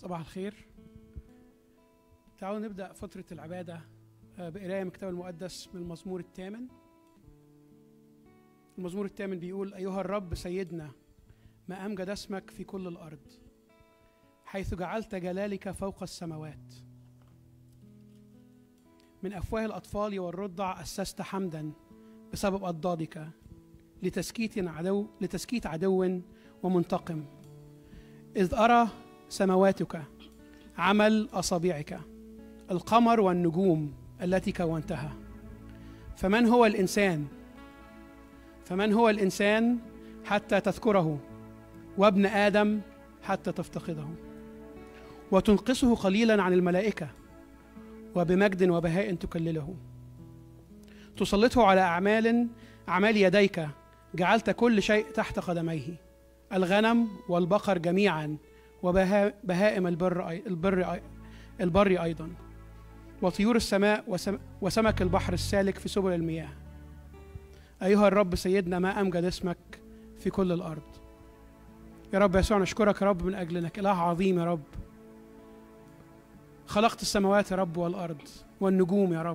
صباح الخير تعالوا نبدأ فترة العبادة آه، بقراية من الكتاب المقدس من المزمور الثامن المزمور الثامن بيقول أيها الرب سيدنا ما أمجد اسمك في كل الأرض حيث جعلت جلالك فوق السماوات من أفواه الأطفال والرضع أسست حمدا بسبب أضدادك لتسكيت عدو لتسكيت عدو ومنتقم إذ أرى سمواتك عمل أصابعك القمر والنجوم التي كونتها فمن هو الإنسان فمن هو الإنسان حتى تذكره وابن آدم حتى تفتقده وتنقصه قليلا عن الملائكة وبمجد وبهاء تكلله تسلطه على أعمال أعمال يديك جعلت كل شيء تحت قدميه الغنم والبقر جميعا وبهائم البر أي البر أي البر أيضا وطيور السماء وسم وسمك البحر السالك في سبل المياه أيها الرب سيدنا ما أمجد اسمك في كل الأرض يا رب يسوع نشكرك يا رب من أجل أنك إله عظيم يا رب خلقت السماوات يا رب والأرض والنجوم يا رب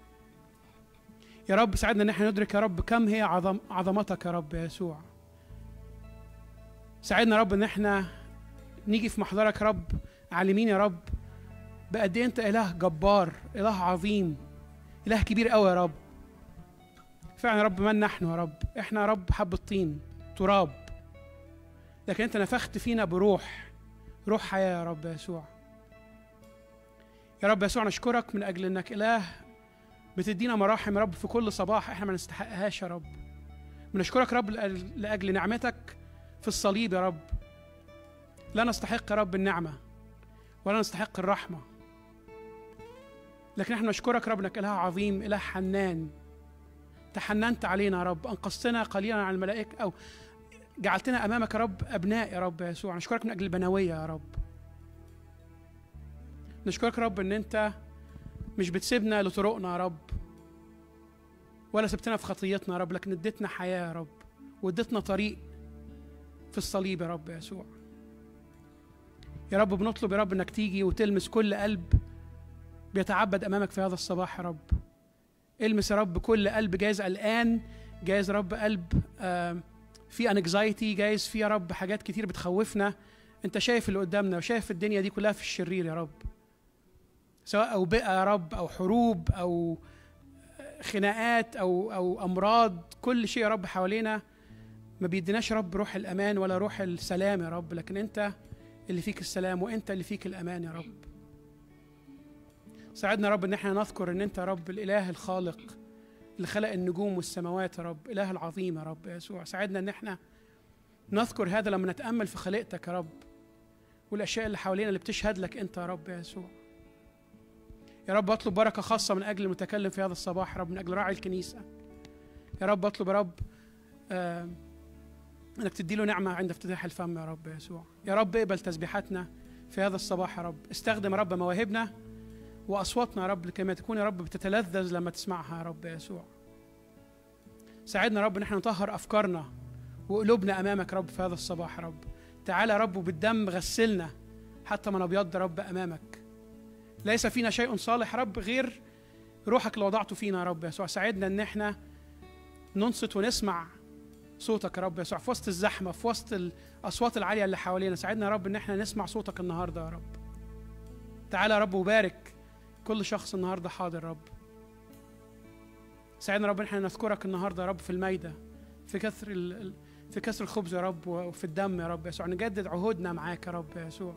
يا رب ساعدنا ان احنا ندرك يا رب كم هي عظم عظمتك يا رب يا يسوع ساعدنا يا رب ان احنا نيجي في محضرك يا رب عالمين يا رب بقد ايه انت اله جبار اله عظيم اله كبير قوي يا رب فعلا يا رب من نحن يا رب احنا يا رب حبة طين تراب لكن انت نفخت فينا بروح روح حياة يا رب يسوع يا رب يسوع نشكرك من اجل انك اله بتدينا مراحم يا رب في كل صباح احنا ما نستحقهاش يا رب بنشكرك يا رب لاجل نعمتك في الصليب يا رب لا نستحق يا رب النعمه ولا نستحق الرحمه لكن احنا نشكرك يا رب انك اله عظيم اله حنان تحننت علينا يا رب انقذتنا قليلا عن الملائكه او جعلتنا امامك يا رب ابناء يا رب يسوع نشكرك من اجل البنويه يا رب نشكرك يا رب ان انت مش بتسيبنا لطرقنا يا رب ولا سبتنا في خطيتنا يا رب لكن اديتنا حياه يا رب واديتنا طريق في الصليب يا رب يسوع يا رب بنطلب يا رب انك تيجي وتلمس كل قلب بيتعبد امامك في هذا الصباح يا رب المس يا رب كل قلب جايز قلقان جايز يا رب قلب آه في انكزايتي جايز في يا رب حاجات كتير بتخوفنا انت شايف اللي قدامنا وشايف الدنيا دي كلها في الشرير يا رب سواء أوبئة يا رب أو حروب أو خناقات أو أو أمراض كل شيء يا رب حوالينا ما بيديناش يا رب روح الأمان ولا روح السلام يا رب لكن أنت اللي فيك السلام وأنت اللي فيك الأمان يا رب ساعدنا يا رب إن احنا نذكر إن أنت يا رب الإله الخالق اللي خلق النجوم والسماوات يا رب إله العظيم يا رب يسوع ساعدنا إن احنا نذكر هذا لما نتأمل في خلقتك يا رب والأشياء اللي حوالينا اللي بتشهد لك أنت يا رب يسوع يا رب اطلب بركه خاصه من اجل المتكلم في هذا الصباح يا رب من اجل راعي الكنيسه يا رب اطلب يا رب آه انك تدي له نعمه عند افتتاح الفم يا رب يسوع يا رب اقبل تسبيحاتنا في هذا الصباح يا رب استخدم يا رب مواهبنا واصواتنا يا رب كما تكون يا رب بتتلذذ لما تسمعها يا رب يسوع ساعدنا يا رب ان احنا نطهر افكارنا وقلوبنا امامك يا رب في هذا الصباح يا رب تعالى يا رب وبالدم غسلنا حتى ما نبيض يا رب امامك ليس فينا شيء صالح رب غير روحك اللي وضعته فينا يا رب يسوع ساعدنا ان احنا ننصت ونسمع صوتك يا رب يسوع في وسط الزحمه في وسط الاصوات العاليه اللي حوالينا ساعدنا يا رب ان احنا نسمع صوتك النهارده يا رب تعالى يا رب وبارك كل شخص النهارده حاضر يا رب ساعدنا يا رب ان احنا نذكرك النهارده يا رب في المايده في كسر ال... في كسر الخبز يا رب وفي الدم يا رب يسوع نجدد عهودنا معاك يا رب يسوع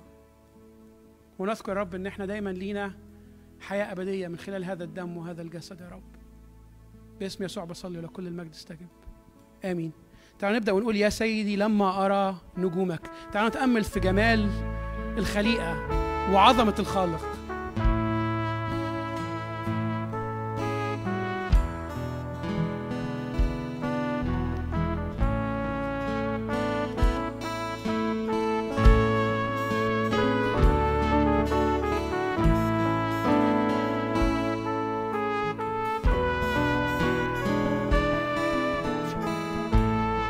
ونذكر يا رب ان احنا دايما لينا حياه ابديه من خلال هذا الدم وهذا الجسد يا رب باسم يسوع بصلي ولكل المجد استجب امين تعالوا نبدا ونقول يا سيدي لما ارى نجومك تعالوا نتامل في جمال الخليقه وعظمه الخالق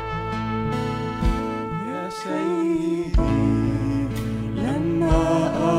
يا سيدي لما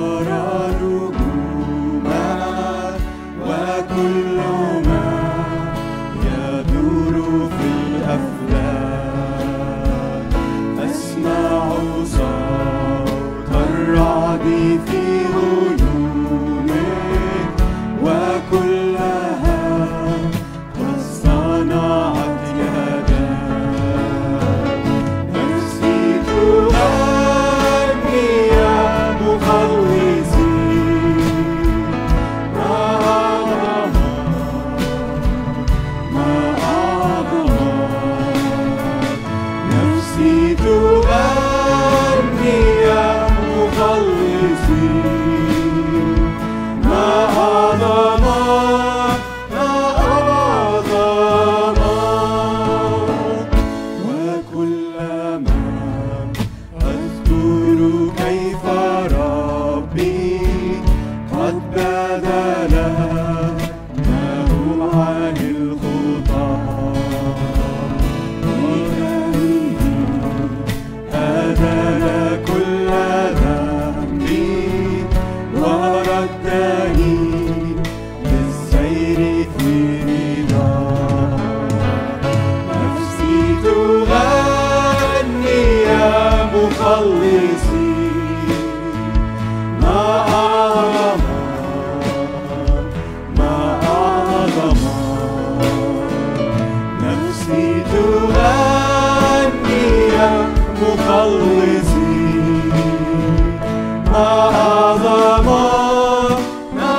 مخلصي ما أعظم ما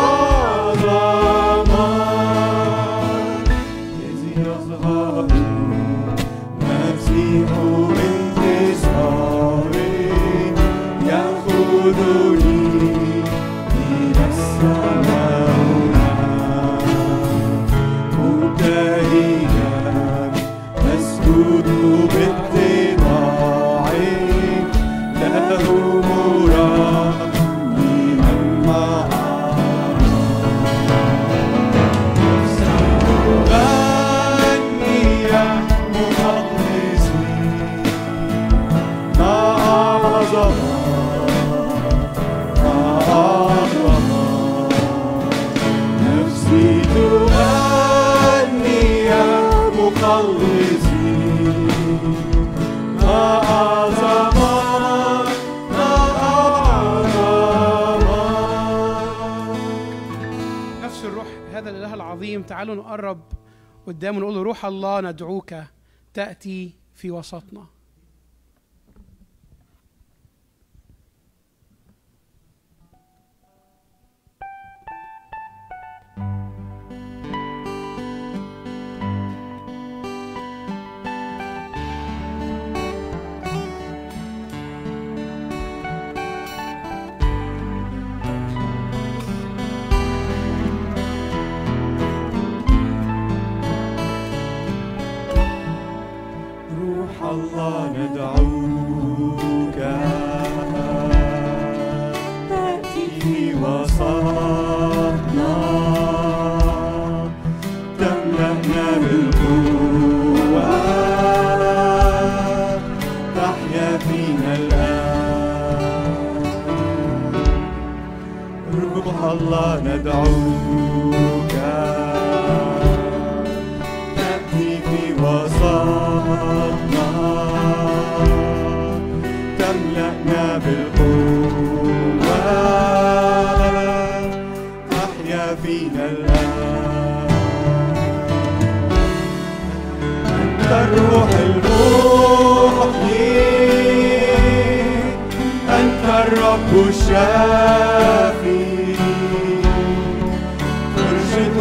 أعظم إذ يظهر مسيح انتصاري يأخذني إلى السماء مبتهجا أسجد باتباعي له مرنما معه غني يا مخلصي ما أعظم ما أعظم نفسي تغني يا مخلصي ما أعظم ما أعظم نفس الروح هذا الاله العظيم تعالوا نقرب قدامه نقول له روح الله ندعوك تاتي في وسطنا روح الله ندعوك تأتي في وسطنا تملأنا بالقوة تحيا فينا الآن روح الله ندعوك تأتي في وسطنا تملأنا بالقوة تحيا فينا الآن أنت الروح المحيي أنت الرب الشافي ترشد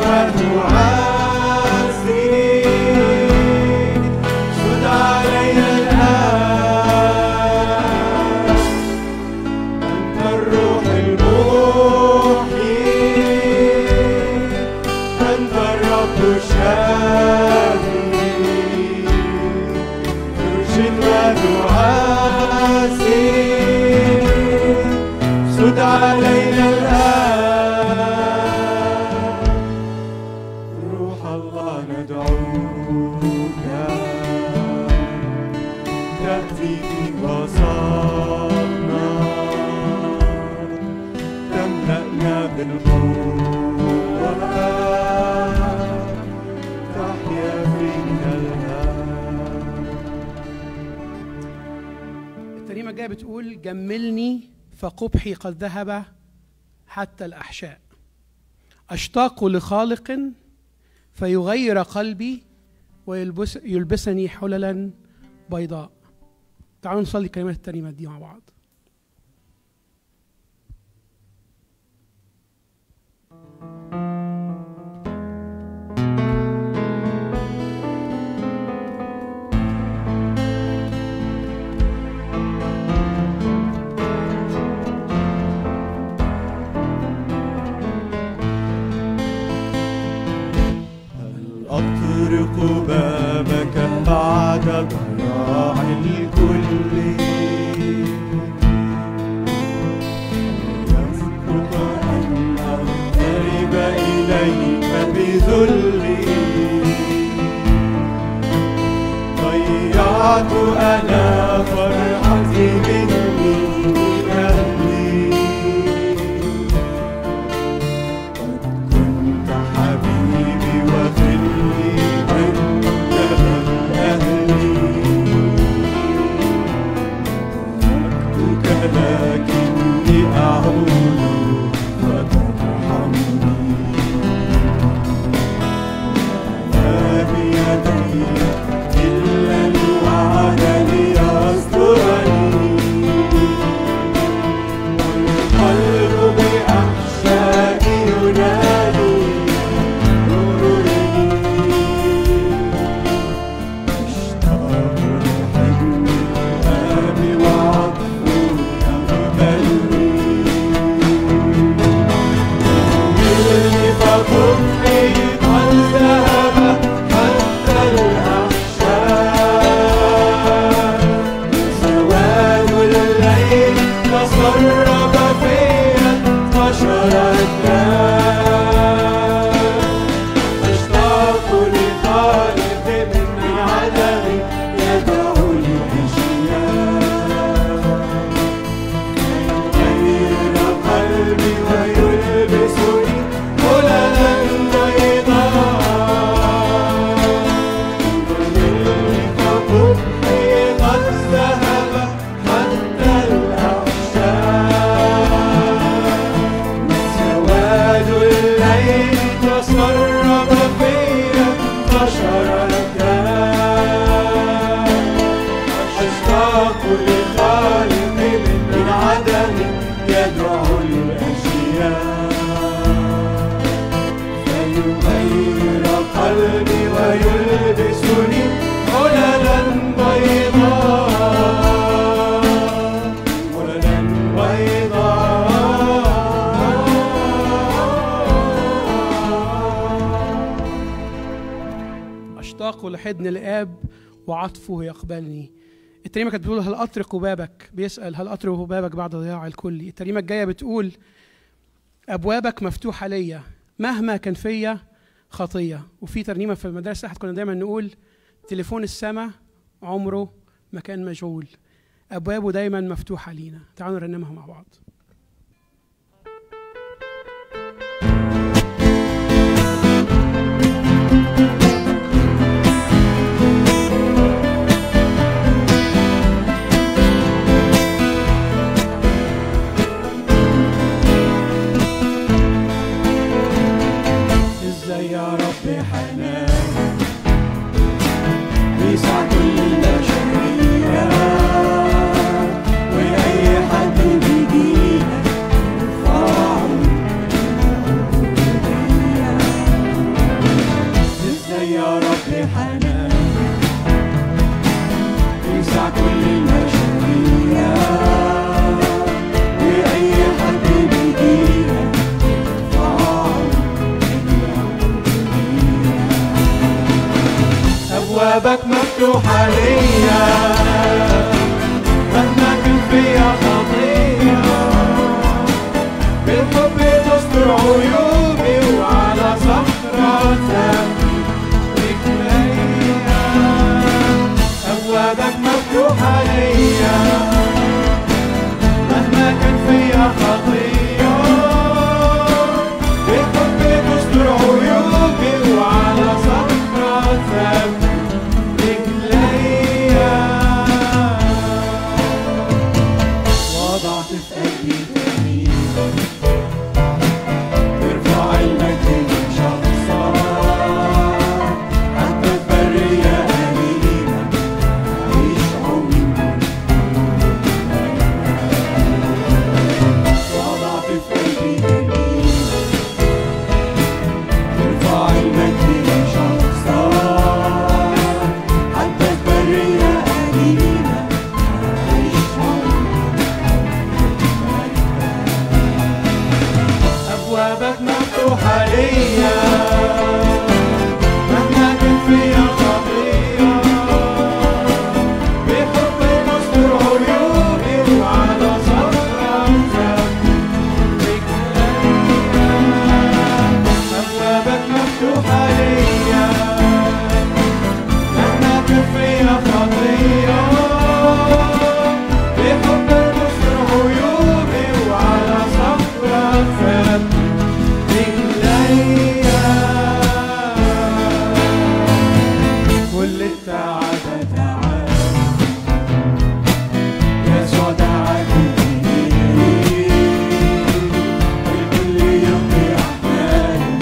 وتعزي سد علينا الآن أنت الروح المحيي أنت الرب الشافي ترشد وتعزي سد علينا الآن روح الله ندعوك تأتي في وسطنا تملأنا بالقوة تحيا فينا الآن الترنيمه الجايه بتقول جملني فقبحي قد ذهب حتى الاحشاء اشتاق لخالق فيغير قلبي ويلبس يلبسني حللا بيضاء تعالوا نصلي كلمات الترنيمه دي مع بعض هل أطرق بابك بعد ضياع الكل يصدق أن أقترب إليك بذلي ضيعت أنا فرحتي مني أهلي قد كنت حبيبي وخلي أنت من أهلي تركتك لكني أعود فترحمني ما بيدي إلا الوعد ليسترني حضن الآب وعطفه يقبلني الترنيمة كانت بتقول هل أطرق بابك بيسأل هل أطرق بابك بعد ضياع الكل الترنيمة الجاية بتقول أبوابك مفتوحة ليا مهما كان فيا خطية وفي ترنيمة في المدرسة احنا كنا دايما نقول تليفون السماء عمره ما كان مشغول أبوابه دايما مفتوحة لينا تعالوا نرنمها مع بعض ازاي يا رب حنان بيسع كل البشرية وأي حد بيجينا يرفعه للعبودية. ازاي يا رب حنان بيسع كل البشرية وأي حد بيجينا يرفعه أبوابك مفتوحة ليا مهما كان فيا خطية بالحب تستر عيوبي وعلى صخرة ثبت رجليا أبوابك مفتوحة ليا مهما كان فيا خطية بالحب تستر عيوبي وعلى صخرة ثبت رجليا وضعت في قلبي تمييزا ترفع المجد شخصا حتى البرية أمينة أعيش عمري وضعت في قلبي تمييزا ترفع المجد شخصا حتى البرية أمينة أعيش أبوابك مفتوحة ليا مهما كان فيا خطية بحبك استر عيوبي وعلى صخرة أبوابك مفتوحة ليا مهما كان فيا خطية بحبك استر عيوبي وعلى صخرة ثبت رجليا كل التعب تعال يسوع دعاكم الكل يقضي أحماله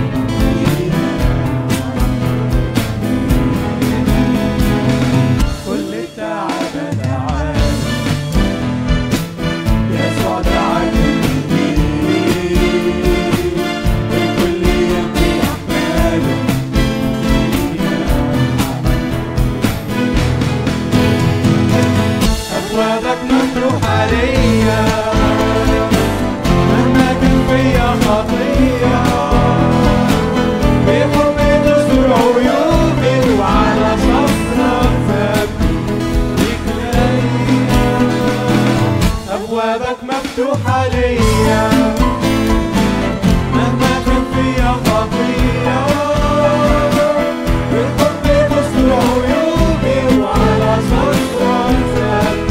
كل التعب تعال يسوع دعاكم الكل يقضي أحماله أبوابك مفتوحة ليا مهما كان فيا خطية بحبك تستر عيوبي وعلى صخرة ثبت رجليا أبوابك مفتوحة ليا مهما كان فيا خطية بحبك تستر عيوبي وعلى صخرة ثبت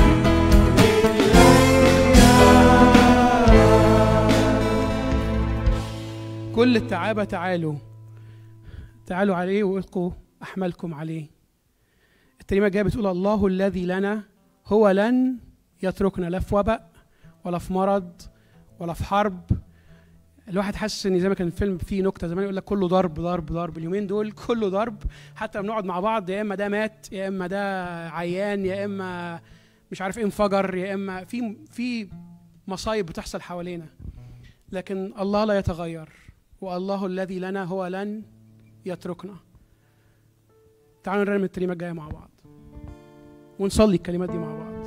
رجليا كل التعابة تعالوا تعالوا عليه والقوا أحملكم عليه الترنيمة الجاية بتقول الله الذي لنا هو لن يتركنا لا في وباء ولا في مرض ولا في حرب الواحد حاسس ان زي ما كان الفيلم فيه نكته زمان يقول لك كله ضرب ضرب ضرب اليومين دول كله ضرب حتى لما بنقعد مع بعض يا اما ده مات يا اما ده عيان يا اما مش عارف ايه انفجر يا اما في في مصايب بتحصل حوالينا لكن الله لا يتغير والله الذي لنا هو لن يتركنا تعالوا نرنم الترنيمه الجايه مع بعض ونصلي الكلمات دي مع بعض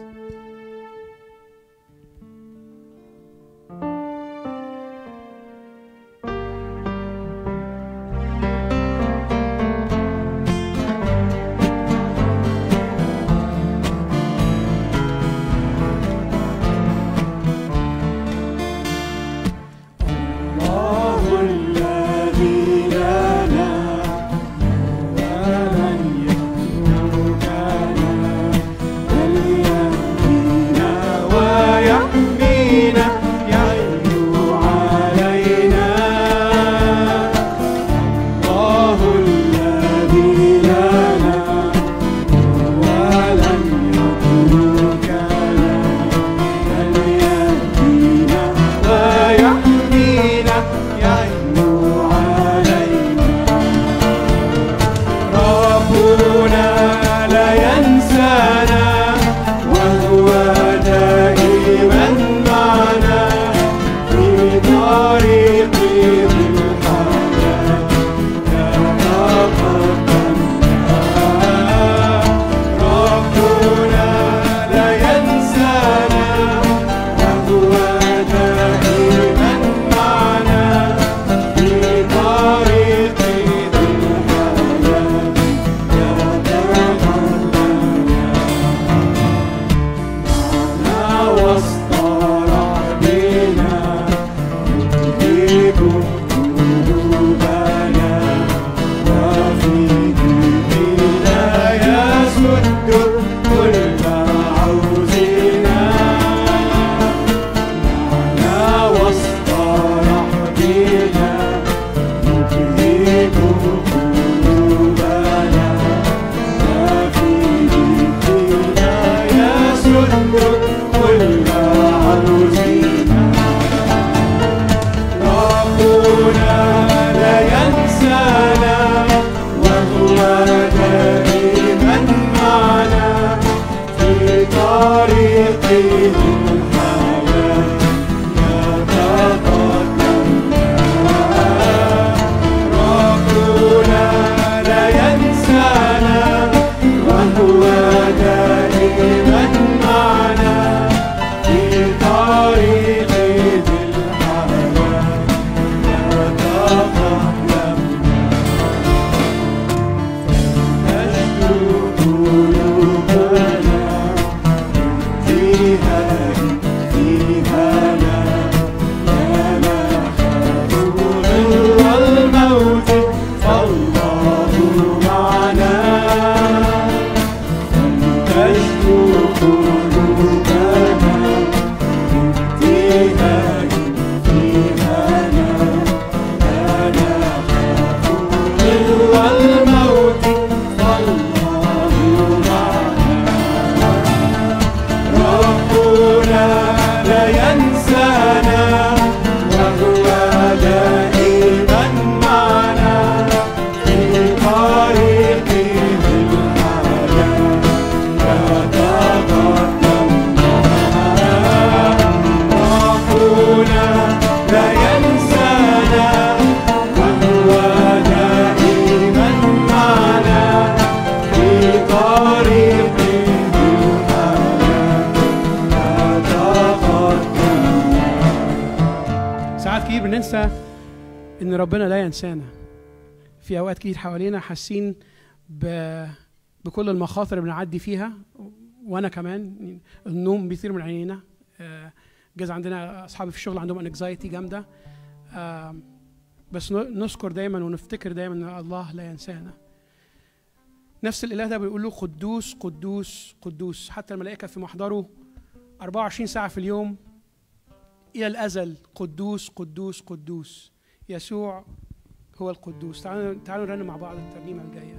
ننسى ان ربنا لا ينسانا في اوقات كتير حوالينا حاسين ب... بكل المخاطر اللي بنعدي فيها وانا كمان النوم بيطير من عينينا آه، جاز عندنا اصحابي في الشغل عندهم انكزايتي جامده آه، بس ن- نذكر دايما ونفتكر دايما ان الله لا ينسانا نفس الاله ده بيقول له قدوس قدوس قدوس حتى الملائكه في محضره 24 ساعه في اليوم الى الازل قدوس قدوس قدوس يسوع هو القدوس تعالوا تعالوا نرنم مع بعض الترنيمه الجايه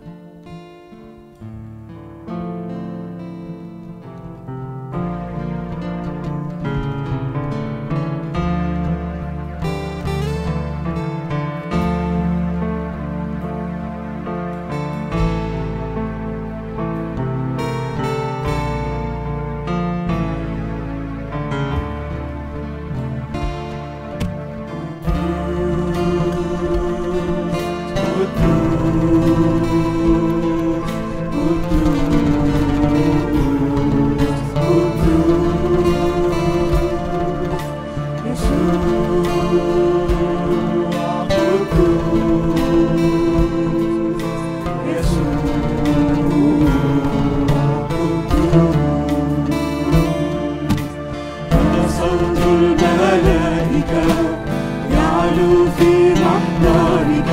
صوت الملائكة يعلو في محضرك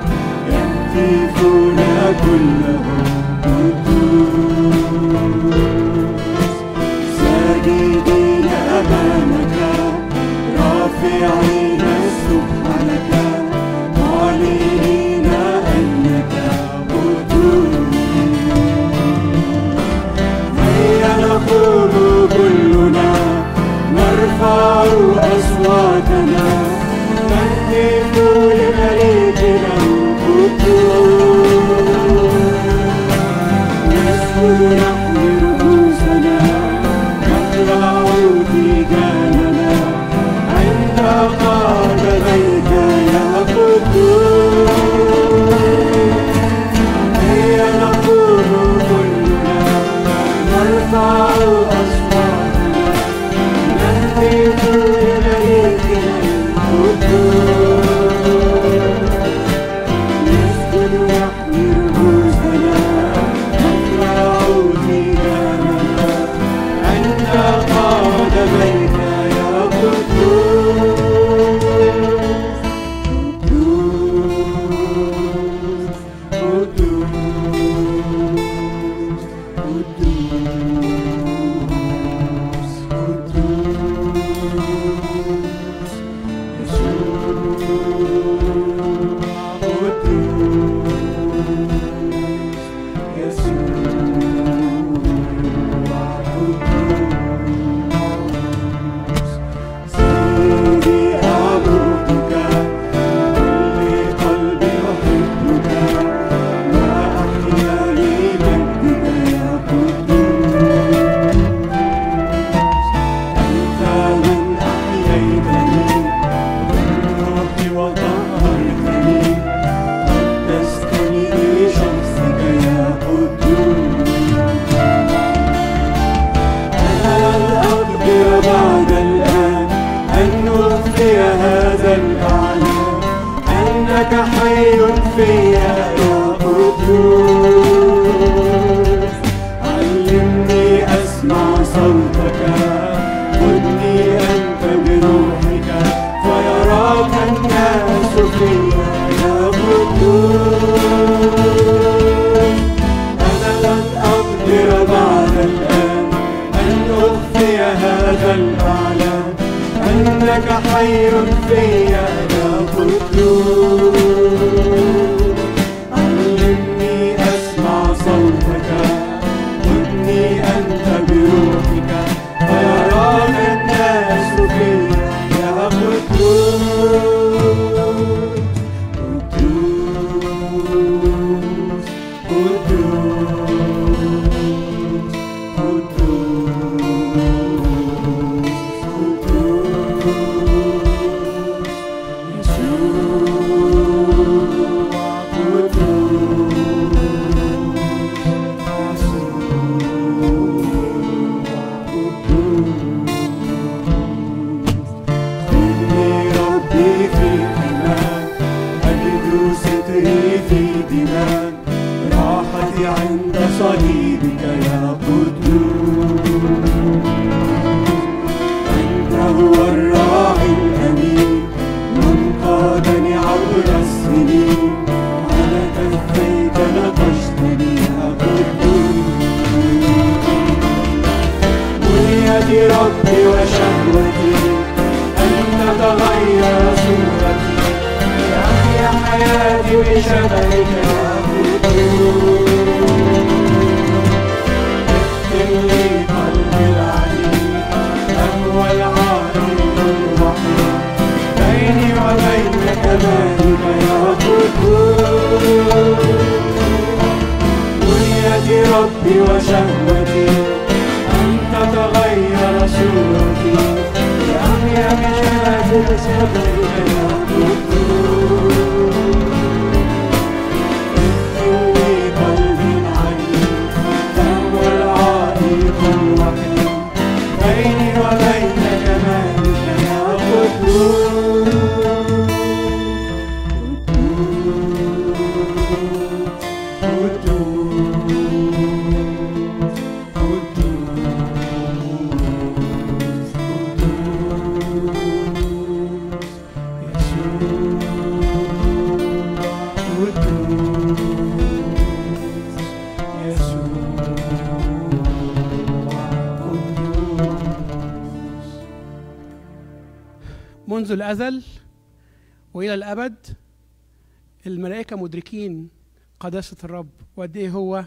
يهتفون كلهم قدوس ساجدين أمامك رافعين السبح لك معلنين أنك قدوس هيا نقوم كلنا نرفع أصواتنا نهتف لملكنا القدوس نسجد نحن رؤوسنا نخلع تيجاننا عند قدميك يا قدوس هيا نقوم كلنا نرفع أصواتنا نهتف لملكنا القدوس نسجد نحن رؤوسنا نخلع تيجاننا عند قدميك يا قدوس قدوس قدوس قدوس يسوع قدوس يسوع سيدي أعبدك كل قلبي أحبك وأحيا لمجدك يا قدوس صوتك خذني أنت بروحك فيراك الناس فيا يا قدوس أنا لن أقدر بعد الآن أن أخفي هذا الإعلان أنك حي فيا يا قدوس علمني أسمع صوتك خذني أنت بروحك فيراك الناس فيا يا قدوس قدوس قدوس قدوس قدوس خذني ربي في حماك أجد ستري في دماك راحتي عند صليبك يا قدوس أنت هو الراعي الأمين من قادني عبر السنين على كفيك نقشتني يا قدوس بنيتي ربي وشهوتي أن تتغير صورتي لأحيا حياتي بشبهك يا قدوس اختم لي قلبي العليم أهوى العالم الوحيد بيني وبين كمالك يا قدوس بنيتي ربي وشهوتي أن تتغير صورتي لأحيا بشهادة صدرك يا قدوس اكتبني قلبي عليك فهو العائق الوحيد بيني وبين جمالك يا قدوس منذ الأزل وإلى الأبد الملائكة مدركين قداسة الرب وقد إيه هو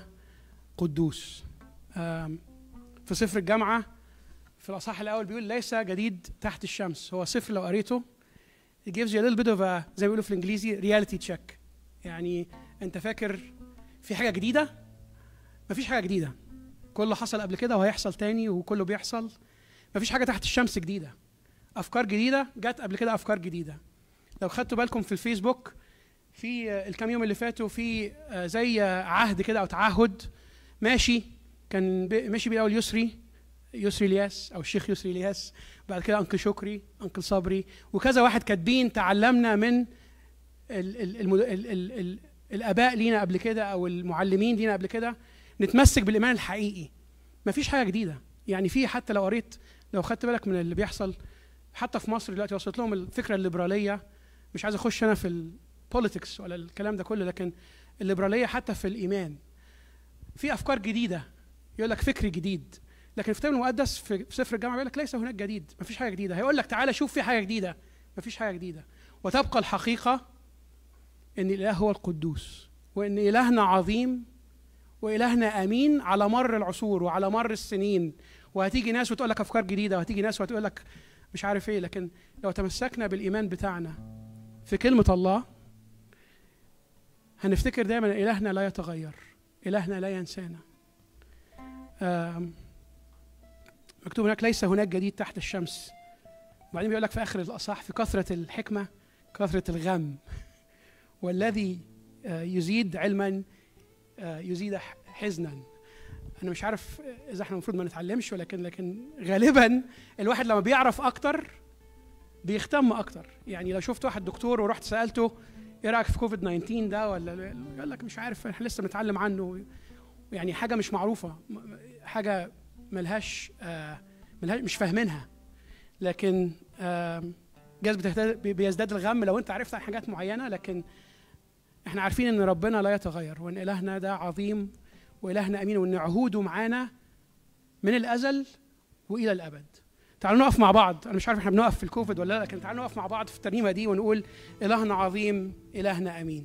قدوس آم، في سفر الجامعة في الأصحاح الأول بيقول ليس جديد تحت الشمس هو سفر لو قريته it gives you a little bit of a زي ما بيقولوا في الإنجليزي reality check يعني أنت فاكر في حاجة جديدة مفيش حاجة جديدة كله حصل قبل كده وهيحصل تاني وكله بيحصل مفيش حاجة تحت الشمس جديدة افكار جديده جت قبل كده افكار جديده لو خدتوا بالكم في الفيسبوك في آه، الكام يوم اللي فاتوا في آه، زي آه، عهد كده او تعهد ماشي كان ب- ماشي بيه الاول يسري يسري الياس او الشيخ يسري الياس بعد كده انكل شكري انكل صبري وكذا واحد كاتبين تعلمنا من ال ال المد... ال ال ال الاباء لينا قبل كده او المعلمين لينا قبل كده نتمسك بالايمان الحقيقي مفيش حاجه جديده يعني في حتى لو قريت لو خدت بالك من اللي بيحصل حتى في مصر دلوقتي وصلت لهم الفكره الليبراليه مش عايز اخش انا في البوليتكس ولا الكلام ده كله لكن الليبراليه حتى في الايمان في افكار جديده يقول لك فكر جديد لكن في الكتاب المقدس في في سفر الجامعه بيقول لك ليس هناك جديد مفيش حاجه جديده هيقول لك تعالى شوف في حاجه جديده مفيش حاجه جديده وتبقى الحقيقه ان الاله هو القدوس وان الهنا عظيم والهنا امين على مر العصور وعلى مر السنين وهتيجي ناس وتقول لك افكار جديده وهتيجي ناس وتقول لك مش عارف ايه لكن لو تمسكنا بالايمان بتاعنا في كلمه الله هنفتكر دايما ان الهنا لا يتغير الهنا لا ينسانا آم، مكتوب هناك ليس هناك جديد تحت الشمس وبعدين بيقول لك في اخر الاصح في كثره الحكمه كثره الغم والذي آه، يزيد علما آه، يزيد ح- حزنا انا مش عارف اذا احنا المفروض ما نتعلمش ولكن لكن غالبا الواحد لما بيعرف اكتر بيهتم اكتر يعني لو شفت واحد دكتور ورحت سالته ايه رايك في كوفيد 19 ده ولا يقول لك مش عارف احنا لسه بنتعلم عنه يعني حاجه مش معروفه م- حاجه ملهاش آه ملهاش مش فاهمينها لكن آه جاز بتهتد- بي- بيزداد الغم لو انت عرفت عن حاجات معينه لكن احنا عارفين ان ربنا لا يتغير وان الهنا ده عظيم والهنا امين وان عهوده معانا من الازل والى الابد تعالوا نقف مع بعض انا مش عارف احنا بنقف في الكوفيد ولا لا لكن تعالوا نقف مع بعض في الترنيمه دي ونقول الهنا عظيم الهنا امين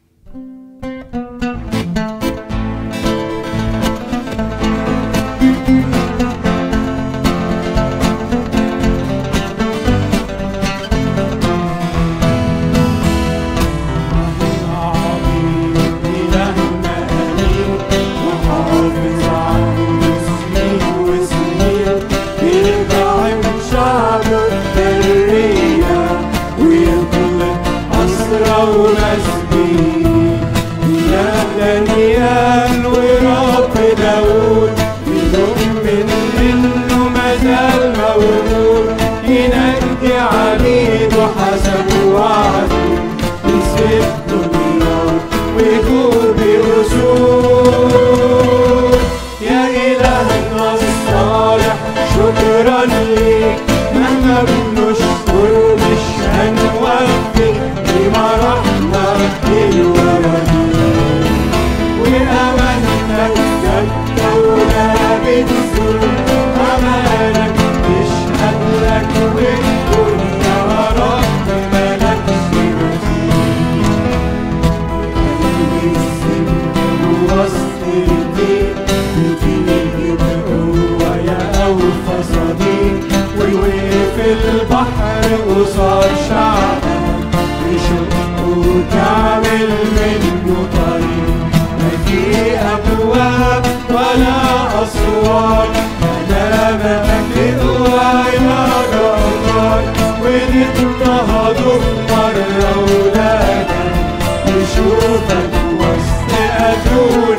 عظيم إلهنا أمين محافظ عنه سنين وسنين يدعم شعبه البرية ويطلق أسرى ومسبين إله دانيال ورب داود بنؤمن إنه مازال مولود ينجي عبيده حسب وعده يسيب النار ويكون بأسود يا إلهنا الصالح شكرا ليك مهما بنشكر مش هنوفي بمرحمك الورديك وأمانتك ثابتة ولا بتزول أمانك تشهد لك وتقول يا رب ملكش مثيل قلبي السن وسط الدين بتيجي بقوة يا أوفى صديق ووقف البحر قصاد شعبك تشق وتعمل منه طريق ما في أبواب ولا أسوار كلامك تقوى يا جبار ونضطهدوا مرة ولادك نشوفك وسط أدون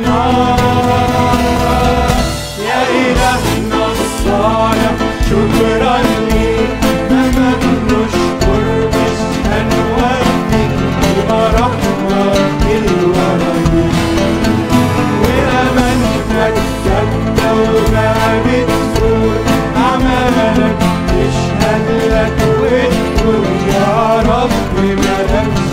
النار يا إلهنا الصالح شكرا ليك مهما بنشكر مش هنوفي بمرحمك الوردي وأمانتك ثابتة وما بتزول أعمالك تشهد لك وتقول يا رب ملكش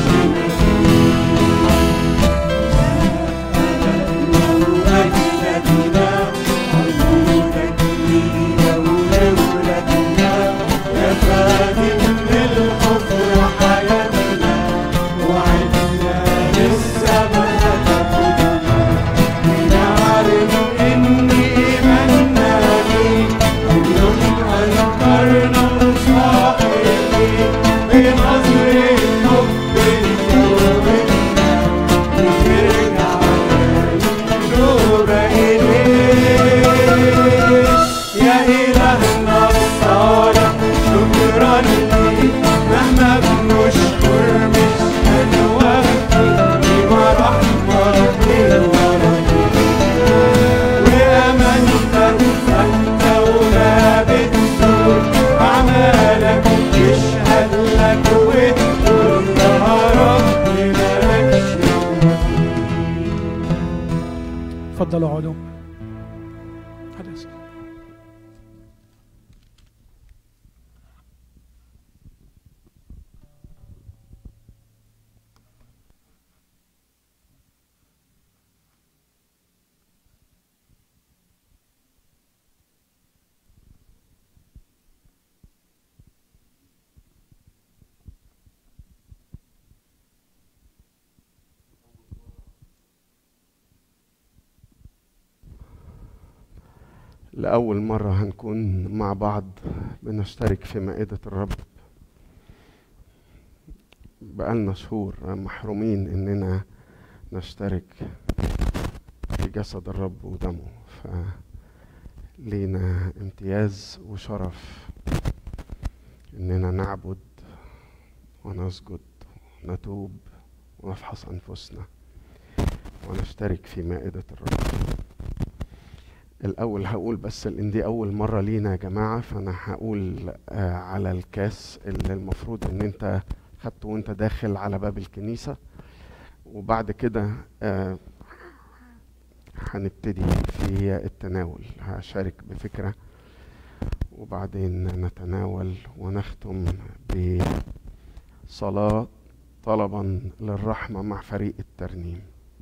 أجدادنا عبودك لينا ولولادنا يا خادم للحب وحياتنا وعدنا لسه ما خطبنا ونعلم إن إيماننا بيك كلهم أنكرنا صاحبين بنظرة حب قلوبنا وترجع نوبة إليك يا إلهنا الصالح شكرا ليك مهما بنشكر مش هنوفي بمرحمك الوردي وأمانتك ثابتة وما بتزول أعمالك تشهد لك وتقول يا رب ملكش اتفضلوا اقعدوا حدث لأول مرة هنكون مع بعض بنشترك في مائدة الرب بقالنا شهور محرومين إننا نشترك في جسد الرب ودمه فلينا امتياز وشرف إننا نعبد ونسجد ونتوب ونفحص أنفسنا ونشترك في مائدة الرب الأول هقول بس لأن دي أول مرة لينا يا جماعة فأنا هقول آه على الكاس اللي المفروض إن أنت خدته وأنت داخل على باب الكنيسة وبعد كده آه هنبتدي في التناول هشارك بفكرة وبعدين نتناول ونختم بصلاة طلبا للرحمة مع فريق الترنيم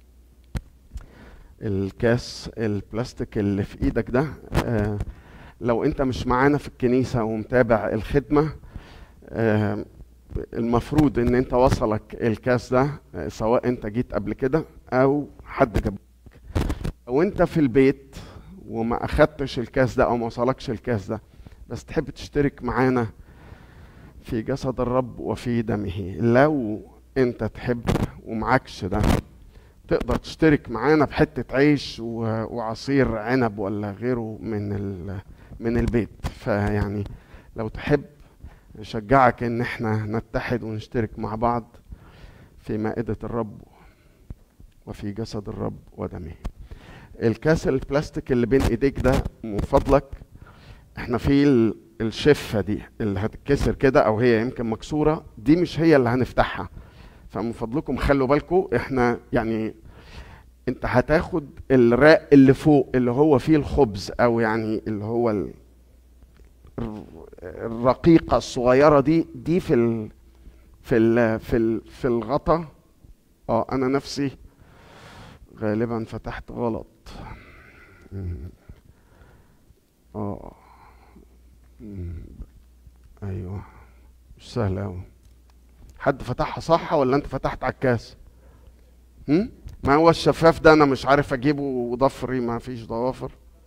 الكاس البلاستيك اللي في ايدك ده آه لو انت مش معانا في الكنيسة ومتابع الخدمة آه المفروض ان انت وصلك الكاس ده آه، سواء انت جيت قبل كده او حد جابك لو انت في البيت وما اخدتش الكاس ده او ما وصلكش الكاس ده بس تحب تشترك معانا في جسد الرب وفي دمه لو انت تحب ومعكش ده تقدر تشترك معانا بحتة عيش و- وعصير عنب ولا غيره من ال- من البيت فيعني لو تحب نشجعك ان احنا نتحد ونشترك مع بعض في مائدة الرب وفي جسد الرب ودمه الكاس البلاستيك اللي بين ايديك ده من فضلك احنا في ال- الشفة دي اللي هتتكسر كده او هي يمكن مكسورة دي مش هي اللي هنفتحها فمن فضلكم خلوا بالكم احنا يعني انت هتاخد الراق اللي فوق اللي هو فيه الخبز او يعني اللي هو ال- الر- الرقيقة الصغيرة دي دي في ال في ال في ال في الغطا اه انا نفسي غالبا فتحت غلط مم. اه مم. ايوه مش سهل اوي حد فتحها صح ولا انت فتحت على الكاس هم؟ ما هو الشفاف ده انا مش عارف اجيبه ضفري ما فيش ضوافر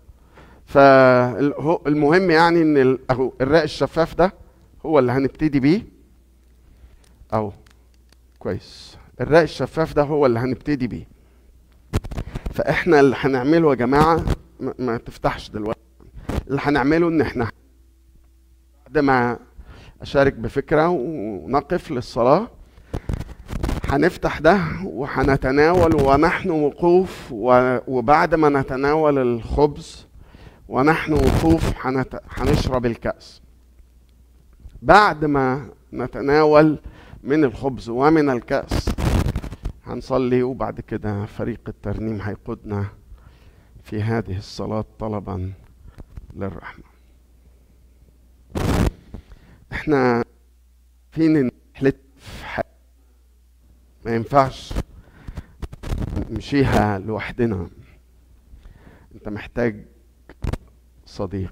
فالمهم يعني ان ال- اهو الراق الشفاف ده هو اللي هنبتدي بيه اهو كويس الراق الشفاف ده هو اللي هنبتدي بيه فاحنا اللي هنعمله يا جماعه ما, ما تفتحش دلوقتي اللي هنعمله ان احنا بعد ما اشارك بفكره ونقف للصلاه هنفتح ده وهنتناول ونحن وقوف و- وبعد ما نتناول الخبز ونحن وقوف هنت- هنشرب الكأس بعد ما نتناول من الخبز ومن الكأس هنصلي وبعد كده فريق الترنيم هيقودنا في هذه الصلاة طلبا للرحمة احنا فين نحلت في حاجة ما ينفعش نمشيها لوحدنا انت محتاج صديق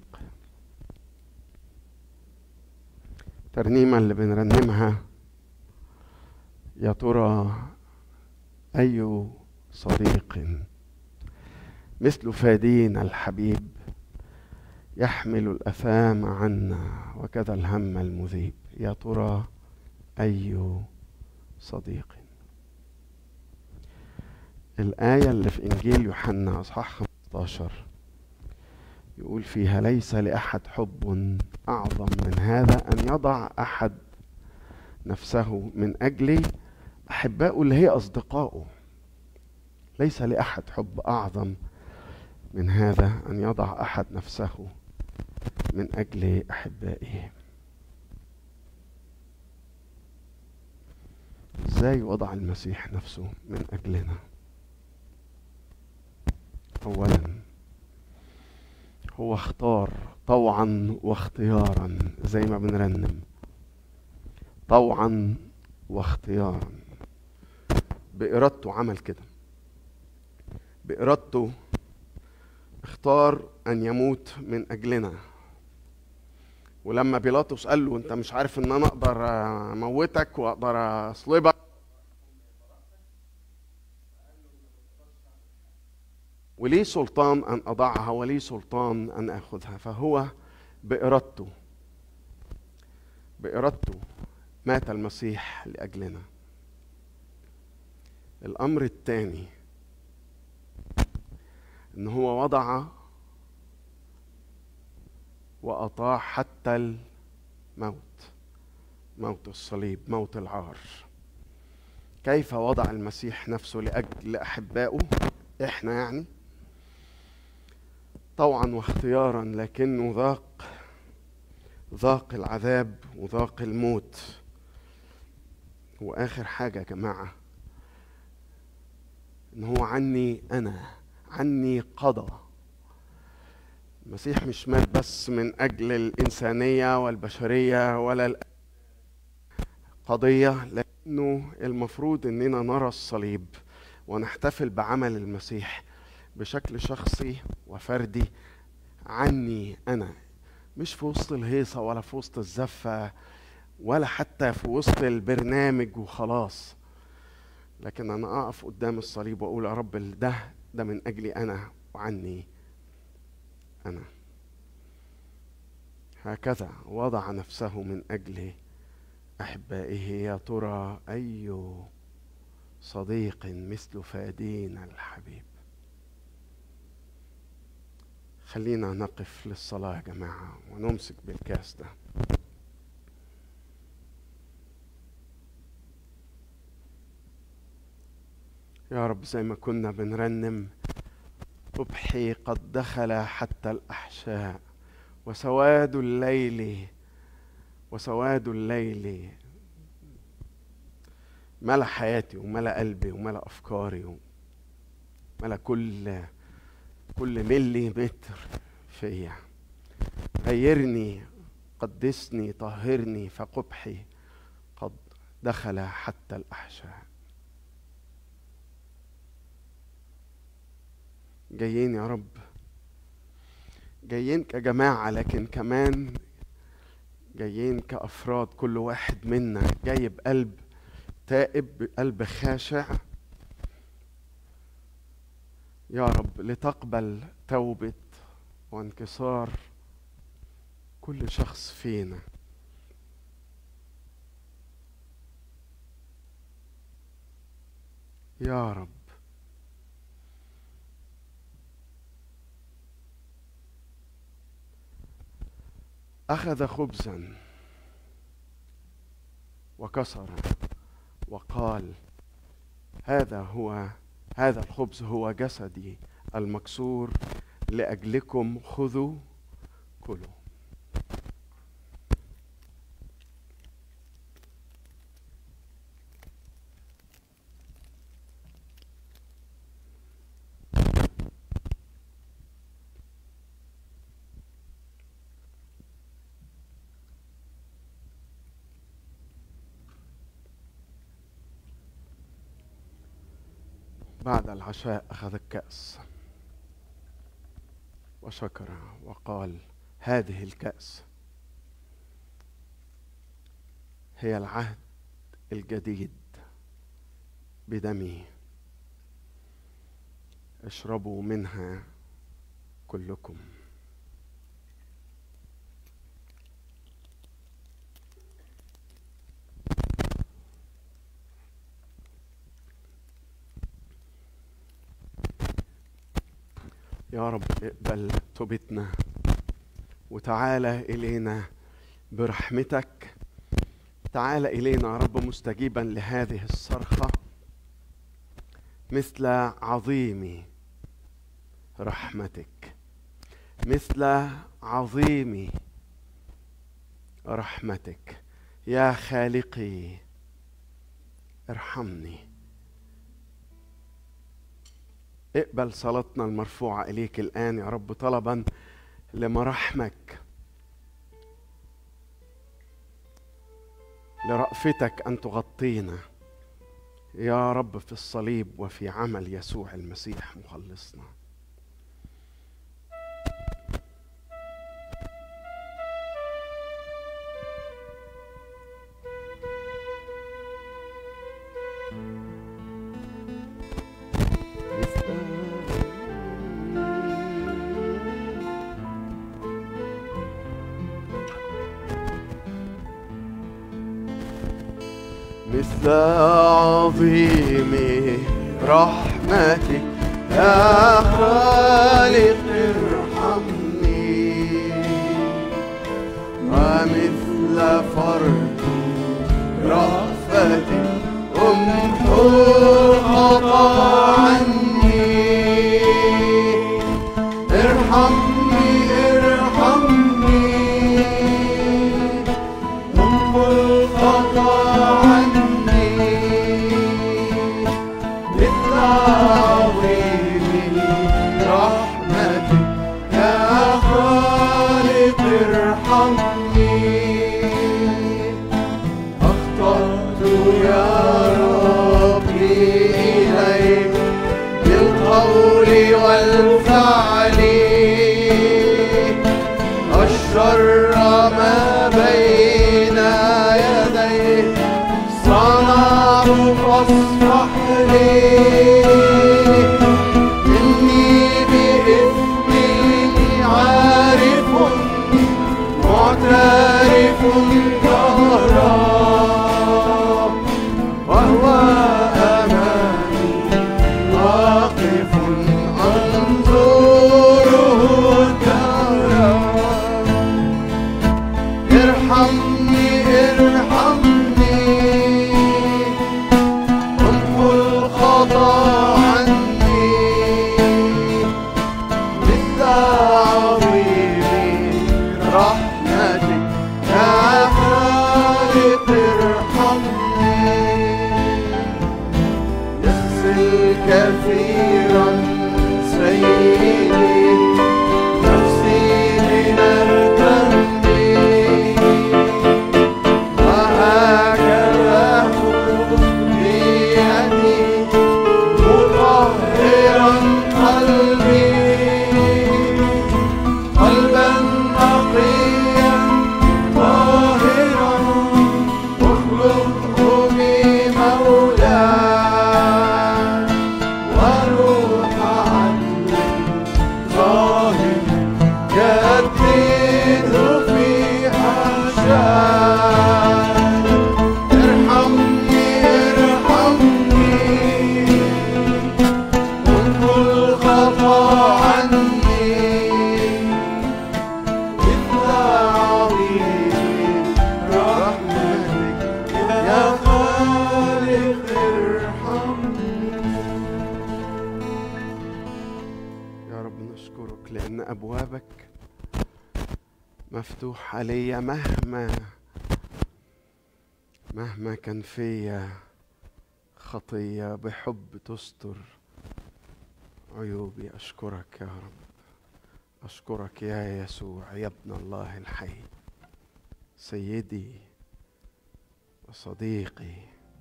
ترنيمة اللي بنرنمها يا ترى أي صديق مثل فادينا الحبيب يحمل الأثام عنا وكذا الهم المذيب يا ترى أي صديق الآية اللي في إنجيل يوحنا أصحاح 15 يقول فيها ليس لأحد حب أعظم من هذا أن يضع أحد نفسه من أجل أحبائه اللي هي أصدقائه ليس لأحد حب أعظم من هذا أن يضع أحد نفسه من أجل أحبائه إزاي وضع المسيح نفسه من أجلنا أولا هو اختار طوعا واختيارا زي ما بنرنم طوعا واختيارا بإرادته عمل كده بإرادته اختار أن يموت من أجلنا ولما بيلاطس قال له أنت مش عارف إن أنا أقدر أموتك وأقدر أصلبك ولي سلطان أن أضعها ولي سلطان أن أخذها فهو بإرادته بإرادته مات المسيح لأجلنا الأمر الثاني إن هو وضع وأطاع حتى الموت موت الصليب موت العار كيف وضع المسيح نفسه لأجل أحبائه إحنا يعني طوعا واختيارا لكنه ذاق ذاق العذاب وذاق الموت واخر حاجه يا جماعه ان هو عني انا عني قضى المسيح مش مات بس من اجل الانسانيه والبشريه ولا القضيه لانه المفروض اننا نرى الصليب ونحتفل بعمل المسيح بشكل شخصي وفردي عني انا مش في وسط الهيصه ولا في وسط الزفه ولا حتى في وسط البرنامج وخلاص لكن انا اقف قدام الصليب واقول يا رب ده ده من اجلي انا وعني انا هكذا وضع نفسه من اجل احبائه يا ترى اي صديق مثل فادينا الحبيب خلينا نقف للصلاه يا جماعه ونمسك بالكاس ده يا رب زي ما كنا بنرنم أبحي قد دخل حتى الأحشاء وسواد الليل وسواد الليل ملا حياتي وملا قلبي وملا أفكاري وملا كل كل ملي متر فيا غيرني قدسني طهرني فقبحي قد دخل حتى الأحشاء جايين يا رب جايين كجماعة لكن كمان جايين كأفراد كل واحد منا جاي بقلب تائب بقلب خاشع يا رب لتقبل توبة وانكسار كل شخص فينا يا رب أخذ خبزا وكسر وقال هذا هو هذا الخبز هو جسدي المكسور لأجلكم خذوا كلوا بعد العشاء أخذ الكأس وشكر وقال هذه الكأس هي العهد الجديد بدمي اشربوا منها كلكم يا رب اقبل توبتنا وتعالى إلينا برحمتك تعالى إلينا يا رب مستجيبا لهذه الصرخة مثل عظيم رحمتك مثل عظيم رحمتك يا خالقي ارحمني اقبل صلاتنا المرفوعة إليك الآن يا رب طلبا لمراحمك لرأفتك أن تغطينا يا رب في الصليب وفي عمل يسوع المسيح مخلصنا مثل عظيم رحمتك يا خالق ارحمني ومثل فرد رأفتك امحو الخطا عني ارحمني ارحمني امحو الخطا عني مثل عظيم ارحمني ارحمني امحو الخطا عني بالتعظيم رحمتك يا خالق ارحمني يغسل كثيرا سيدي نفسي من الذنب وهكذا خذ بيدي مطهرا قلبي قلبا نقيا طاهرا اخلقه لي مولاي وروح عدل ظاهر جدده في حشاي ارحمني ارحمني وامحو الخطا عني بالتعظيم رحمتك يا خالق ارحمني يا رب نشكرك لأن أبوابك مفتوح علي مهما مهما كان فيا خطية بحب تستر عيوبي أشكرك يا رب أشكرك يا يسوع يا ابن الله الحي سيدي وصديقي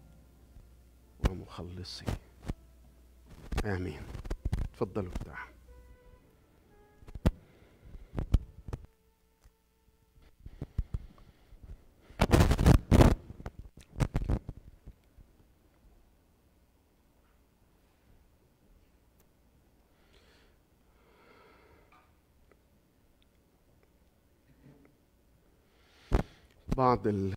ومخلصي آمين تفضلوا ارتاحوا بعض ال...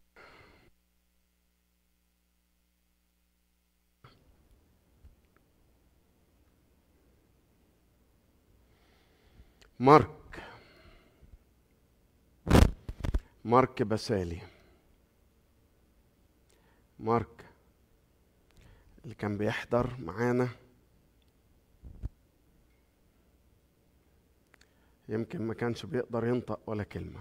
مارك مارك بسالي مارك اللي كان بيحضر معانا يمكن ما كانش بيقدر ينطق ولا كلمه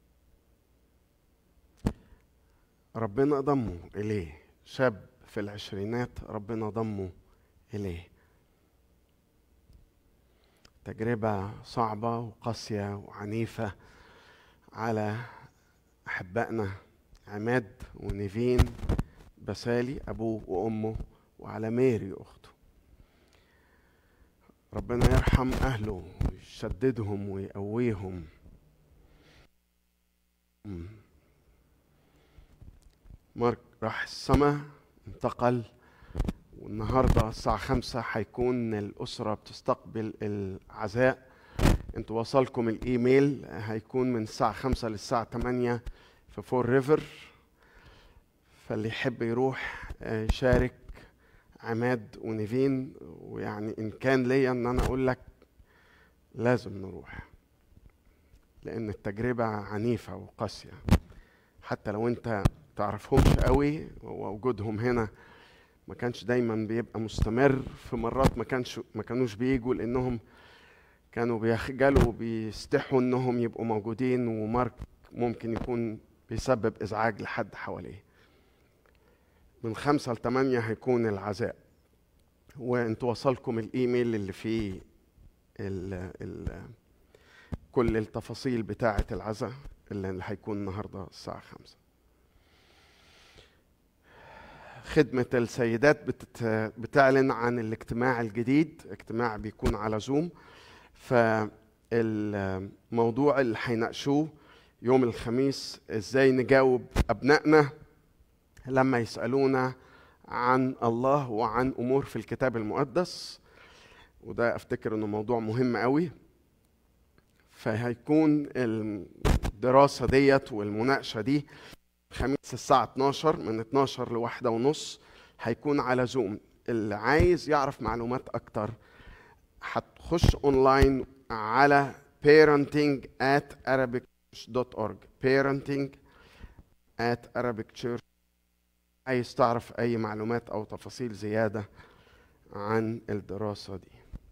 ربنا ضمه إليه شاب في العشرينات ربنا ضمه إليه تجربة صعبة وقاسية وعنيفة على أحبائنا عماد ونيفين بسالي أبوه وأمه وعلى ميري أخته ربنا يرحم أهله ويشددهم ويقويهم مم. مارك راح السما انتقل والنهارده الساعة خمسة هيكون الأسرة بتستقبل العزاء انتوا وصلكم الإيميل هيكون من الساعة خمسة للساعة تمانية في فور ريفر فاللي يحب يروح آه، يشارك عماد ونيفين ويعني إن كان ليا إن أنا أقول لك لازم نروح لأن التجربة عنيفة وقاسية حتى لو أنت تعرفهمش قوي ووجودهم هنا ما كانش دايما بيبقى مستمر في مرات ما كانش ما كانوش بيجوا لانهم كانوا بيخجلوا وبيستحوا انهم يبقوا موجودين ومارك ممكن يكون بيسبب ازعاج لحد حواليه من خمسة لثمانية هيكون العزاء وانتوا وصلكم الايميل اللي فيه ال ال كل التفاصيل بتاعة العزاء اللي هيكون النهاردة الساعة خمسة خدمة السيدات بتت... بتعلن عن الاجتماع الجديد اجتماع بيكون على زوم فالموضوع اللي هيناقشوه يوم الخميس ازاي نجاوب ابنائنا لما يسالونا عن الله وعن امور في الكتاب المقدس وده افتكر انه موضوع مهم قوي فهيكون الدراسه ديت والمناقشه دي خميس الساعة 12 من 12 لواحدة ونص هيكون على زوم اللي عايز يعرف معلومات أكتر هتخش أونلاين على parenting at arabic.org parenting at Arabic Church عايز تعرف أي معلومات أو تفاصيل زيادة عن الدراسة دي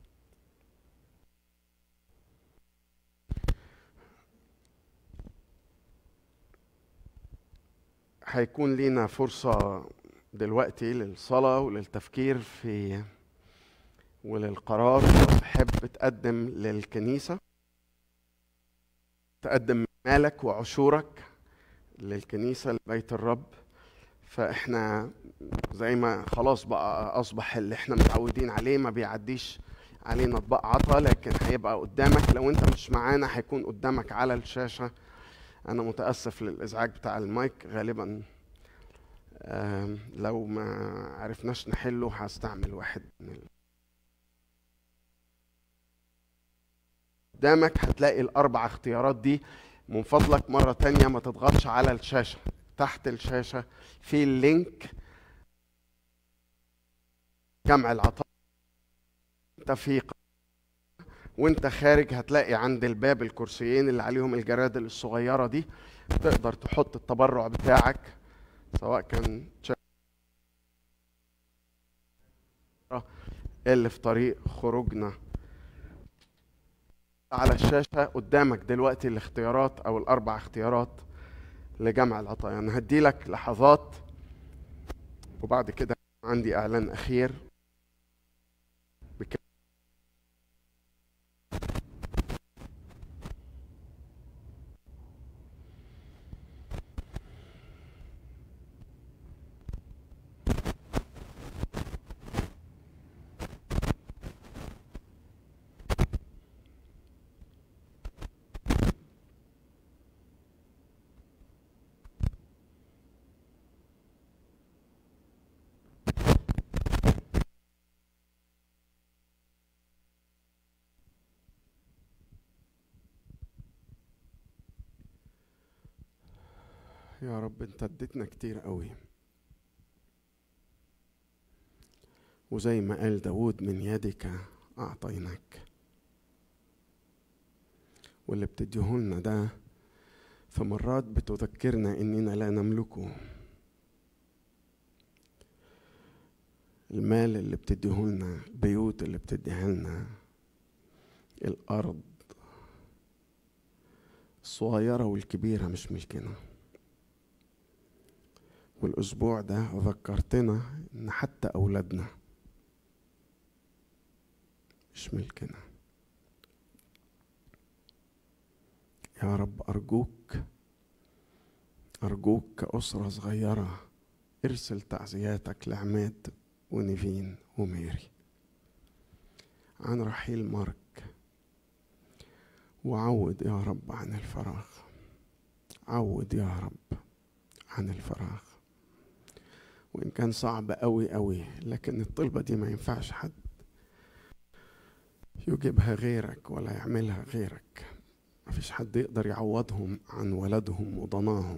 هيكون لينا فرصة دلوقتي للصلاة وللتفكير في وللقرار لو تحب تقدم للكنيسة تقدم مالك وعشورك للكنيسة لبيت الرب فاحنا زي ما خلاص بقى اصبح اللي احنا متعودين عليه ما بيعديش علينا اطباق عطا لكن هيبقى قدامك لو انت مش معانا هيكون قدامك على الشاشة انا متأسف للازعاج بتاع المايك غالبا آم، لو ما عرفناش نحله هستعمل واحد من ال... قدامك هتلاقي الاربع اختيارات دي من فضلك مرة تانية ما تضغطش على الشاشة تحت الشاشة في اللينك جمع العطاء انت في ق- وانت خارج هتلاقي عند الباب الكرسيين اللي عليهم الجرادل الصغيرة دي تقدر تحط التبرع بتاعك سواء كان تشيك اللي في طريق خروجنا على الشاشة قدامك دلوقتي الاختيارات أو الأربع اختيارات لجمع العطايا أنا هدي لك لحظات وبعد كده عندي إعلان أخير بك... يا رب انت اديتنا كتير قوي وزي ما قال داود من يدك أعطيناك واللي بتديهولنا ده في مرات بتذكرنا إننا لا نملكه المال اللي بتديهولنا البيوت اللي بتديها لنا الأرض الصغيرة والكبيرة مش ملكنا والأسبوع ده ذكرتنا إن حتى أولادنا مش ملكنا يا رب أرجوك أرجوك كأسرة صغيرة ارسل تعزياتك لعماد ونيفين وميري عن رحيل مارك وعود يا رب عن الفراغ عود يا رب عن الفراغ وإن كان صعب أوي أوي لكن الطلبة دي ما ينفعش حد يجيبها غيرك ولا يعملها غيرك مفيش حد يقدر يعوضهم عن ولدهم وضناهم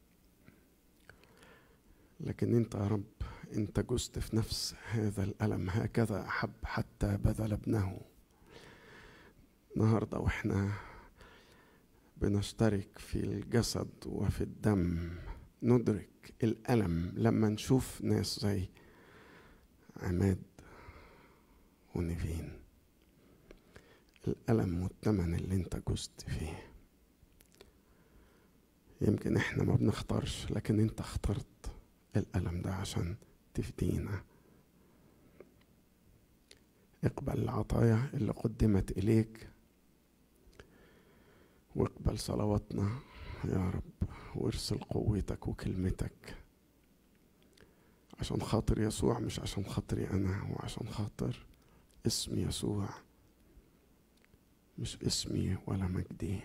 لكن انت يا رب انت جزت في نفس هذا الألم هكذا أحب حتى بذل ابنه النهاردة واحنا بنشترك في الجسد وفي الدم ندرك الألم لما نشوف ناس زي عماد ونيفين الألم والثمن اللي انت جزت فيه يمكن احنا ما بنختارش لكن انت اخترت الألم ده عشان تفدينا اقبل العطايا اللي قدمت إليك واقبل صلواتنا يا رب وارسل قوتك وكلمتك عشان خاطر يسوع مش عشان خاطري أنا وعشان خاطر اسم يسوع مش اسمي ولا مجدي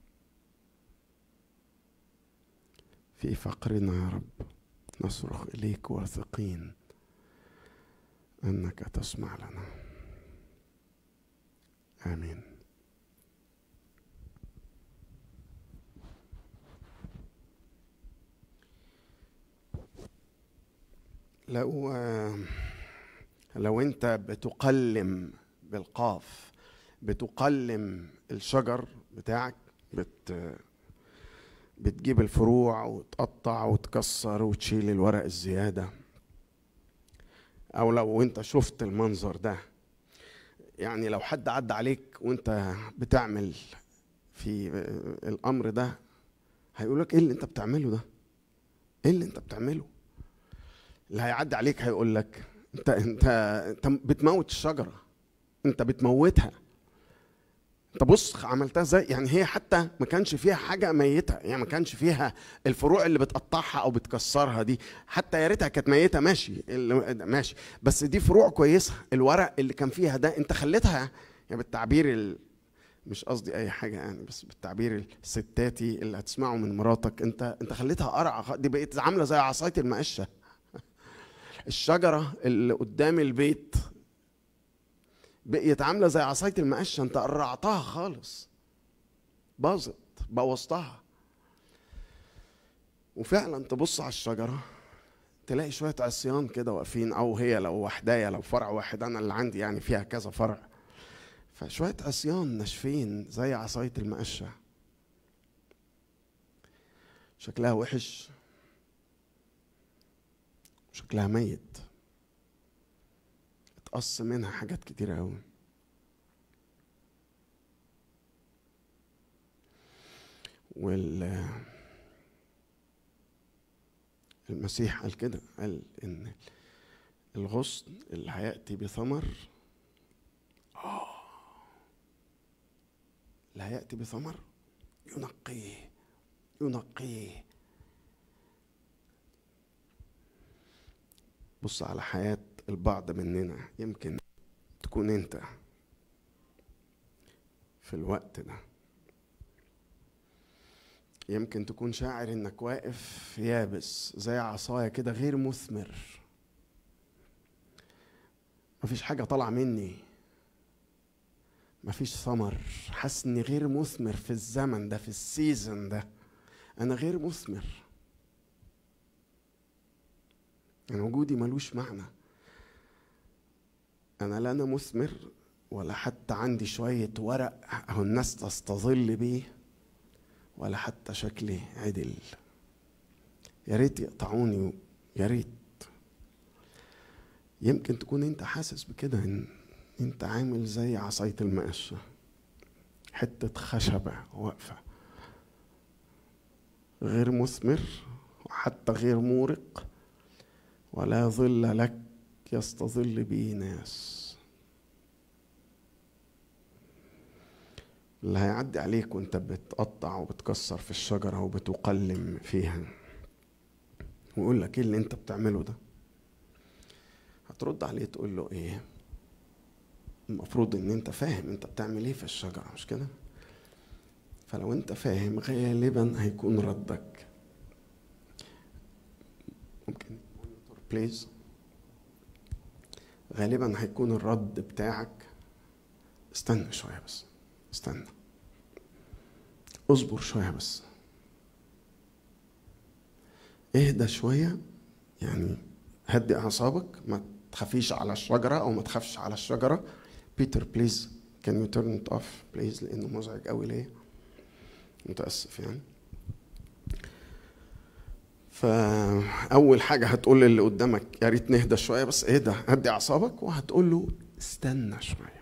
في فقرنا يا رب نصرخ إليك واثقين أنك تسمع لنا آمين لو لو انت بتقلم بالقاف بتقلم الشجر بتاعك بت بتجيب الفروع وتقطع وتكسر وتشيل الورق الزياده او لو انت شفت المنظر ده يعني لو حد عدى عليك وانت بتعمل في الامر ده هيقول لك ايه اللي انت بتعمله ده ايه اللي انت بتعمله اللي هيعدي عليك هيقول لك انت انت انت بتموت الشجره انت بتموتها انت بص عملتها ازاي يعني هي حتى ما كانش فيها حاجه ميته يعني ما كانش فيها الفروع اللي بتقطعها او بتكسرها دي حتى يا ريتها كانت ميته ماشي اللي- ماشي بس دي فروع كويسه الورق اللي كان فيها ده انت خليتها يعني بالتعبير ال... مش قصدي اي حاجه يعني بس بالتعبير الستاتي اللي هتسمعه من مراتك انت انت خليتها قرعه خ- دي بقت عامله زي عصايه المقشه الشجره اللي قدام البيت بقيت عامله زي عصايه المقشه انت قرعتها خالص باظت بوظتها وفعلا تبص على الشجره تلاقي شويه عصيان كده واقفين او هي لو وحدايه لو فرع واحد انا اللي عندي يعني فيها كذا فرع فشويه عصيان ناشفين زي عصايه المقشه شكلها وحش شكلها ميت اتقص منها حاجات كتيرة أوي وال المسيح قال كده قال ان الغصن اللي هياتي بثمر اه اللي هياتي بثمر ينقيه ينقيه بص على حياة البعض مننا يمكن تكون انت في الوقت ده يمكن تكون شاعر انك واقف يابس زي عصاية كده غير مثمر مفيش حاجة طالعة مني مفيش ثمر حاسس اني غير مثمر في الزمن ده في السيزون ده انا غير مثمر أنا وجودي ملوش معنى أنا لا أنا مثمر ولا حتى عندي شوية ورق أهو الناس تستظل بيه ولا حتى شكلي عدل يا ريت يقطعوني يا ريت يمكن تكون انت حاسس بكده ان انت عامل زي عصاية المقشة حتة خشبة واقفة غير مثمر وحتى غير مورق ولا ظل لك يستظل به ناس اللي هيعدي عليك وانت بتقطع وبتكسر في الشجرة وبتقلم فيها ويقول لك ايه اللي انت بتعمله ده هترد عليه تقول له ايه المفروض ان انت فاهم انت بتعمل ايه في الشجرة مش كده فلو انت فاهم غالبا هيكون ردك ممكن بليز غالبا هيكون الرد بتاعك استنى شوية بس استنى اصبر شوية بس اهدى شوية يعني هدي أعصابك ما تخافيش على الشجرة أو ما تخافش على الشجرة بيتر بليز كان يو تيرن ات اوف بليز لأنه مزعج قوي ليا متأسف يعني فأول حاجة هتقول للي قدامك يا ريت نهدى شوية بس اهدى هدي أعصابك وهتقول له استنى شوية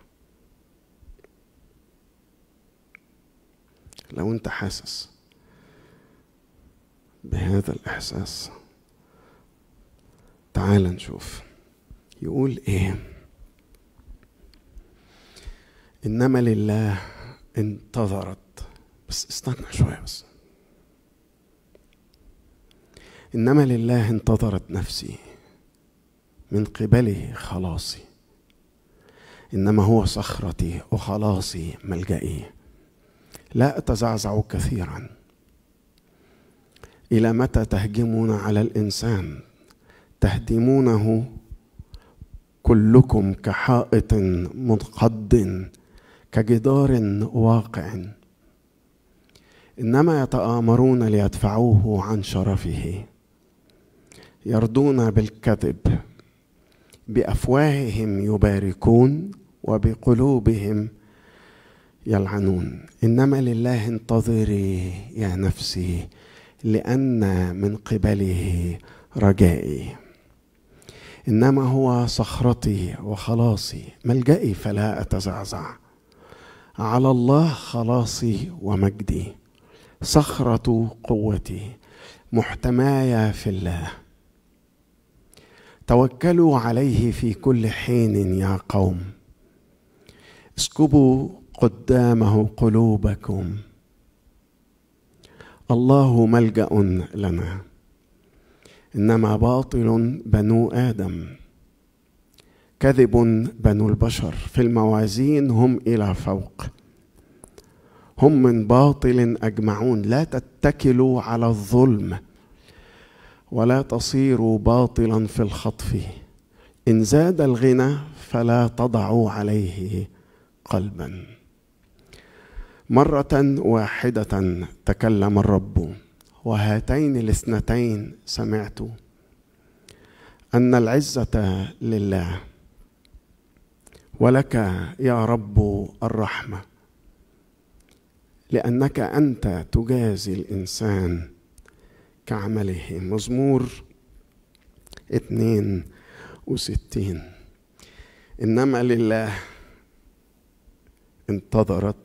لو أنت حاسس بهذا الإحساس تعال نشوف يقول إيه إنما لله انتظرت بس استنى شوية بس انما لله انتظرت نفسي من قبله خلاصي انما هو صخرتي وخلاصي ملجئي لا اتزعزع كثيرا الى متى تهجمون على الانسان تهدمونه كلكم كحائط منقض كجدار واقع انما يتامرون ليدفعوه عن شرفه يرضون بالكذب بافواههم يباركون وبقلوبهم يلعنون انما لله انتظري يا نفسي لان من قبله رجائي انما هو صخرتي وخلاصي ملجئي فلا اتزعزع على الله خلاصي ومجدي صخره قوتي محتماي في الله توكلوا عليه في كل حين يا قوم اسكبوا قدامه قلوبكم الله ملجا لنا انما باطل بنو ادم كذب بنو البشر في الموازين هم الى فوق هم من باطل اجمعون لا تتكلوا على الظلم ولا تصيروا باطلا في الخطف ان زاد الغنى فلا تضعوا عليه قلبا مره واحده تكلم الرب وهاتين الاثنتين سمعت ان العزه لله ولك يا رب الرحمه لانك انت تجازي الانسان كعمله مزمور اثنين وستين انما لله انتظرت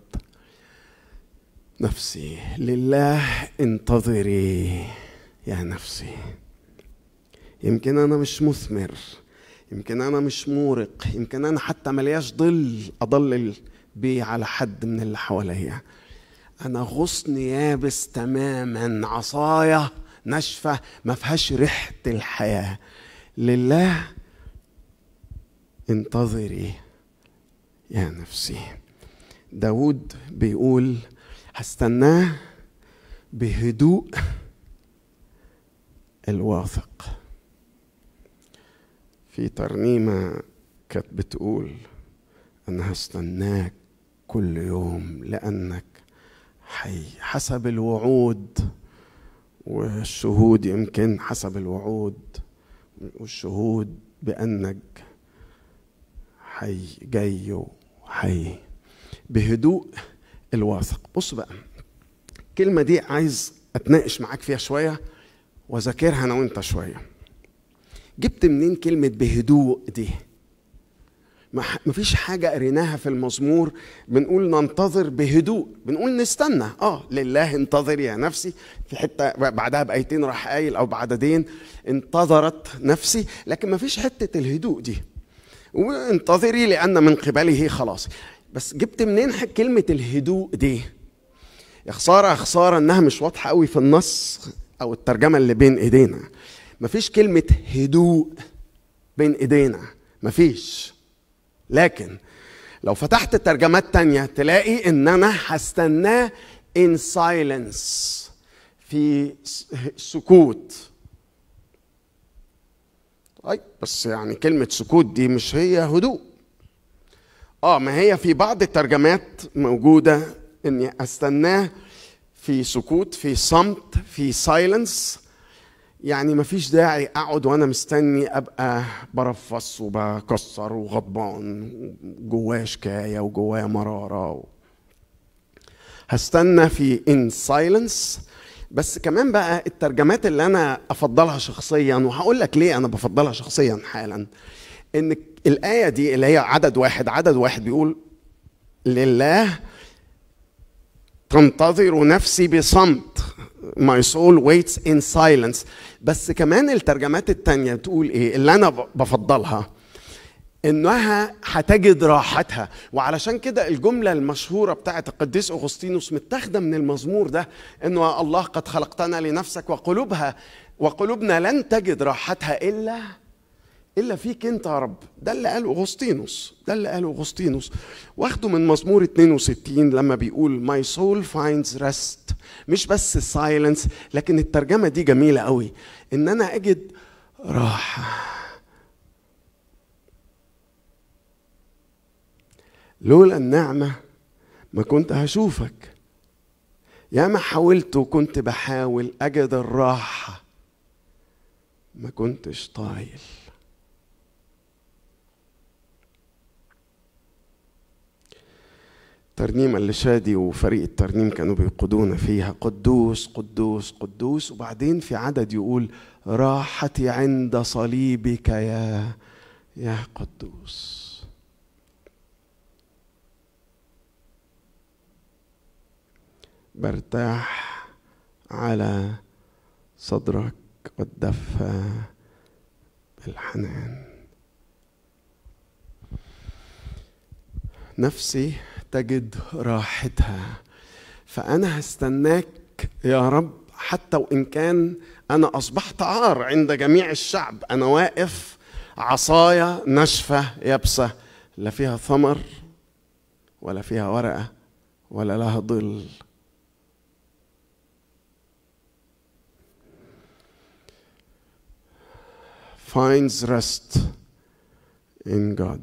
نفسي لله انتظري يا نفسي يمكن انا مش مثمر يمكن انا مش مورق يمكن انا حتى ملياش ظل اضلل بيه على حد من اللي حواليا انا غصن يابس تماما عصايه ناشفه ما فيهاش ريحه الحياه لله انتظري يا نفسي داود بيقول هستناه بهدوء الواثق في ترنيمة كانت بتقول أنا هستناك كل يوم لأنك حي حسب الوعود والشهود يمكن حسب الوعود والشهود بأنك حي جاي وحي بهدوء الواثق بص بقى الكلمة دي عايز أتناقش معاك فيها شوية وذاكرها أنا وأنت شوية جبت منين كلمة بهدوء دي ما فيش حاجة قريناها في المزمور بنقول ننتظر بهدوء بنقول نستنى اه لله انتظر يا نفسي في حتة بعدها بآيتين راح قايل أو بعددين انتظرت نفسي لكن ما فيش حتة الهدوء دي وانتظري لأن من قبله خلاص بس جبت منين كلمة الهدوء دي يا خسارة يا خسارة إنها مش واضحة قوي في النص أو الترجمة اللي بين إيدينا مفيش كلمة هدوء بين إيدينا مفيش لكن لو فتحت ترجمات تانية تلاقي إن أنا هستناه in silence في سكوت طيب بس يعني كلمة سكوت دي مش هي هدوء اه ما هي في بعض الترجمات موجودة اني استناه في سكوت في صمت في سايلنس يعني ما فيش داعي اقعد وانا مستني ابقى برفص وبكسر وغضبان جوايا شكايه وجوايا مراره و... هستنى في ان سايلنس بس كمان بقى الترجمات اللي انا افضلها شخصيا وهقول لك ليه انا بفضلها شخصيا حالا ان الايه دي اللي هي عدد واحد عدد واحد بيقول لله تنتظر نفسي بصمت my soul waits in silence بس كمان الترجمات التانية تقول ايه اللي انا بفضلها انها هتجد راحتها وعلشان كده الجملة المشهورة بتاعت القديس أغسطينوس متاخدة من المزمور ده انه الله قد خلقتنا لنفسك وقلوبها وقلوبنا لن تجد راحتها إلا إلا فيك أنت يا رب ده اللي قاله أغسطينوس ده اللي قاله أغسطينوس واخده من مزمور 62 لما بيقول my soul finds rest مش بس silence لكن الترجمة دي جميلة قوي إن أنا أجد راحة لولا النعمة ما كنت هشوفك يا ما حاولت وكنت بحاول أجد الراحة ما كنتش طايل الترنيمة اللي شادي وفريق الترنيم كانوا بيقودونا فيها قدوس قدوس قدوس وبعدين في عدد يقول راحتي عند صليبك يا يا قدوس برتاح على صدرك والدفى بالحنان نفسي تجد راحتها فأنا هستناك يا رب حتى وإن كان أنا أصبحت عار عند جميع الشعب أنا واقف عصايا ناشفة يابسة لا فيها ثمر ولا فيها ورقة ولا لها ظل finds rest in God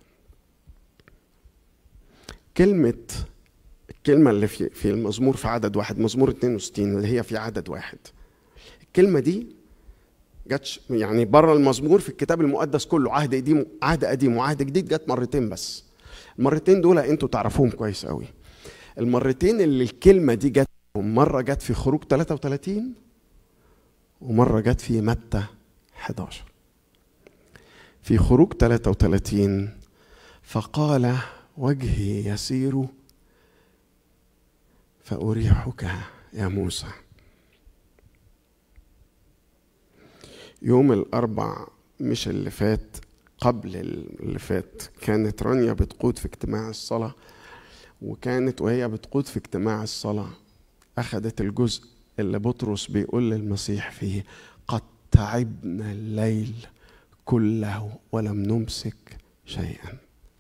كلمة الكلمة اللي في في المزمور في عدد واحد مزمور 62 اللي هي في عدد واحد الكلمة دي جاتش يعني بره المزمور في الكتاب المقدس كله عهد قديم عهد قديم وعهد جديد جت مرتين بس المرتين دول انتوا تعرفوهم كويس قوي المرتين اللي الكلمة دي جت مرة جت في خروج 33 ومرة جت في متى 11 في خروج 33 فقال وجهي يسير فأريحك يا موسى يوم الأربع مش اللي فات قبل اللي فات كانت رانيا بتقود في اجتماع الصلاة وكانت وهي بتقود في اجتماع الصلاة أخذت الجزء اللي بطرس بيقول للمسيح فيه قد تعبنا الليل كله ولم نمسك شيئا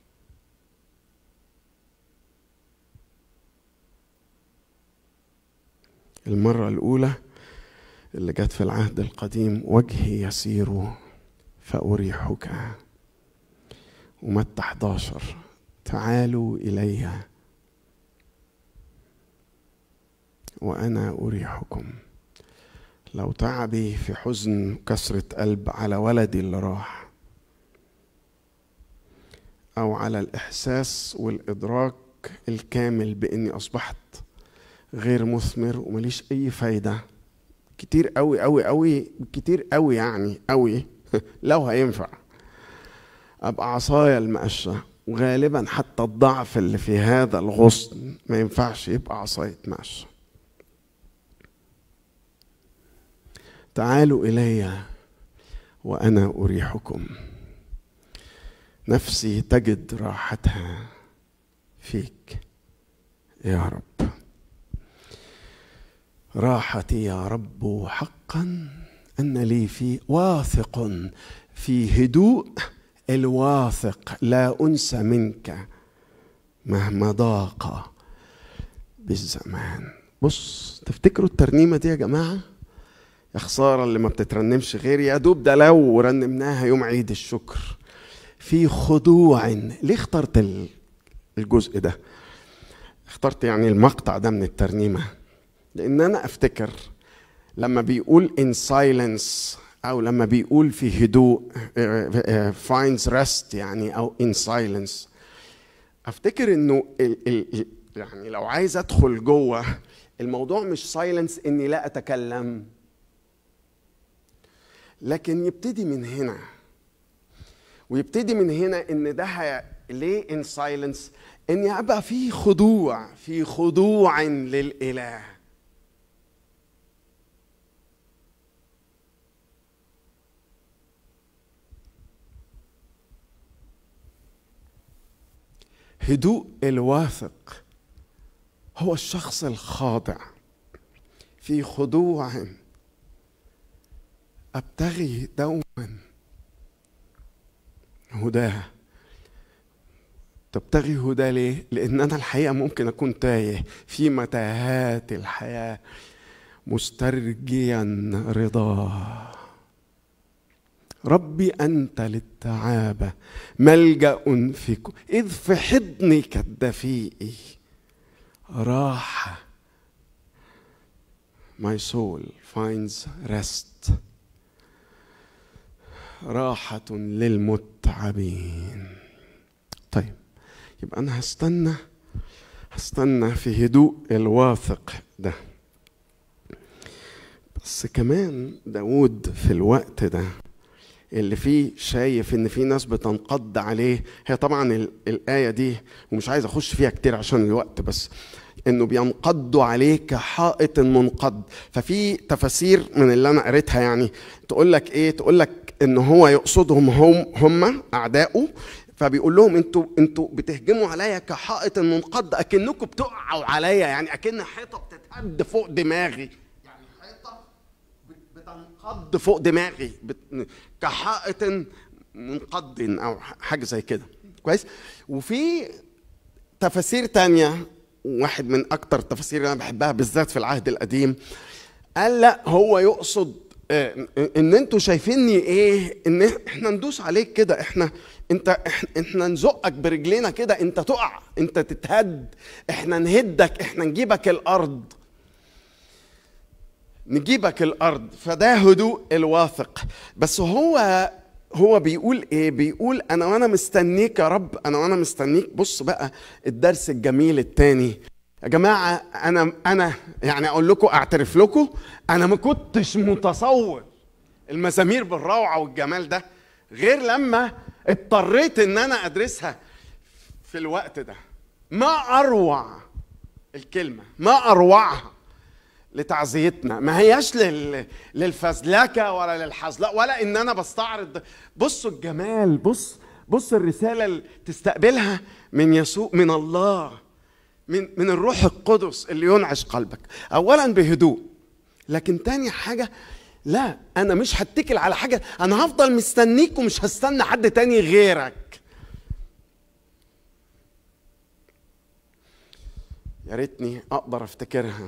المرة الأولى اللي جت في العهد القديم وجهي يسير فأريحك ومتى 11 تعالوا إلي وأنا أريحكم لو تعبي في حزن وكسرة قلب على ولدي اللي راح أو على الإحساس والإدراك الكامل بإني أصبحت غير مثمر ومليش أي فايدة كتير قوي قوي قوي كتير قوي يعني قوي لو هينفع أبقى عصايا المقشة وغالبا حتى الضعف اللي في هذا الغصن ما ينفعش يبقى عصاية مقشة تعالوا الي وانا اريحكم نفسي تجد راحتها فيك يا رب راحتي يا رب حقا ان لي في واثق في هدوء الواثق لا انسى منك مهما ضاق بالزمان بص تفتكروا الترنيمه دي يا جماعه يا خساره اللي ما بتترنمش غير يا دوب ده لو رنمناها يوم عيد الشكر في خضوع ليه اخترت الجزء ده اخترت يعني المقطع ده من الترنيمه لان انا افتكر لما بيقول in silence او لما بيقول في هدوء finds rest يعني او in silence افتكر انه ال ال يعني لو عايز ادخل جوه الموضوع مش سايلنس اني لا اتكلم لكن يبتدي من هنا ويبتدي من هنا ان ده هي- ليه ان سايلنس اني ابقى في خضوع في خضوع للاله هدوء الواثق هو الشخص الخاضع في خضوع ابتغي دوما هداه تبتغي هدى ليه؟ لأن أنا الحقيقة ممكن أكون تايه في متاهات الحياة مسترجيا رضاه ربي أنت للتعابة ملجأ في ك- إذ في حضنك الدفيء راحة My soul finds rest راحة للمتعبين طيب يبقى أنا هستنى هستنى في هدوء الواثق ده بس كمان داود في الوقت ده اللي فيه شايف ان في ناس بتنقض عليه هي طبعا ال- الايه دي ومش عايز اخش فيها كتير عشان الوقت بس انه بينقضوا عليه كحائط منقض ففي تفاسير من اللي انا قريتها يعني تقول لك ايه تقول لك ان هو يقصدهم هم هم اعدائه فبيقول لهم انتوا انتوا بتهجموا عليا كحائط منقض اكنكم بتقعوا عليا يعني اكن حيطه بتتهد فوق دماغي يعني حيطه بتنقض فوق دماغي بت... كحائط منقض او حاجه زي كده كويس وفي تفاسير تانية واحد من اكتر التفاسير اللي انا بحبها بالذات في العهد القديم قال لا هو يقصد آه، ان انتوا شايفيني ايه ان احنا ندوس عليك كده احنا انت احنا, احنا نزقك برجلينا كده انت تقع انت تتهد احنا نهدك احنا نجيبك الارض نجيبك الارض فده هدوء الواثق بس هو هو بيقول ايه بيقول انا وانا مستنيك يا رب انا وانا مستنيك بص بقى الدرس الجميل التاني يا جماعه انا انا يعني اقول لكم اعترف لكم انا ما كنتش متصور المزامير بالروعه والجمال ده غير لما اضطريت ان انا ادرسها في الوقت ده ما اروع الكلمه ما اروعها لتعزيتنا ما هياش لل... للفزلكه ولا للحزلقه ولا ان انا بستعرض بصوا الجمال بص بص الرساله اللي تستقبلها من يسوع من الله من من الروح القدس اللي ينعش قلبك اولا بهدوء لكن تاني حاجه لا انا مش هتكل على حاجه انا هفضل مستنيك ومش هستنى حد تاني غيرك يا ريتني اقدر افتكرها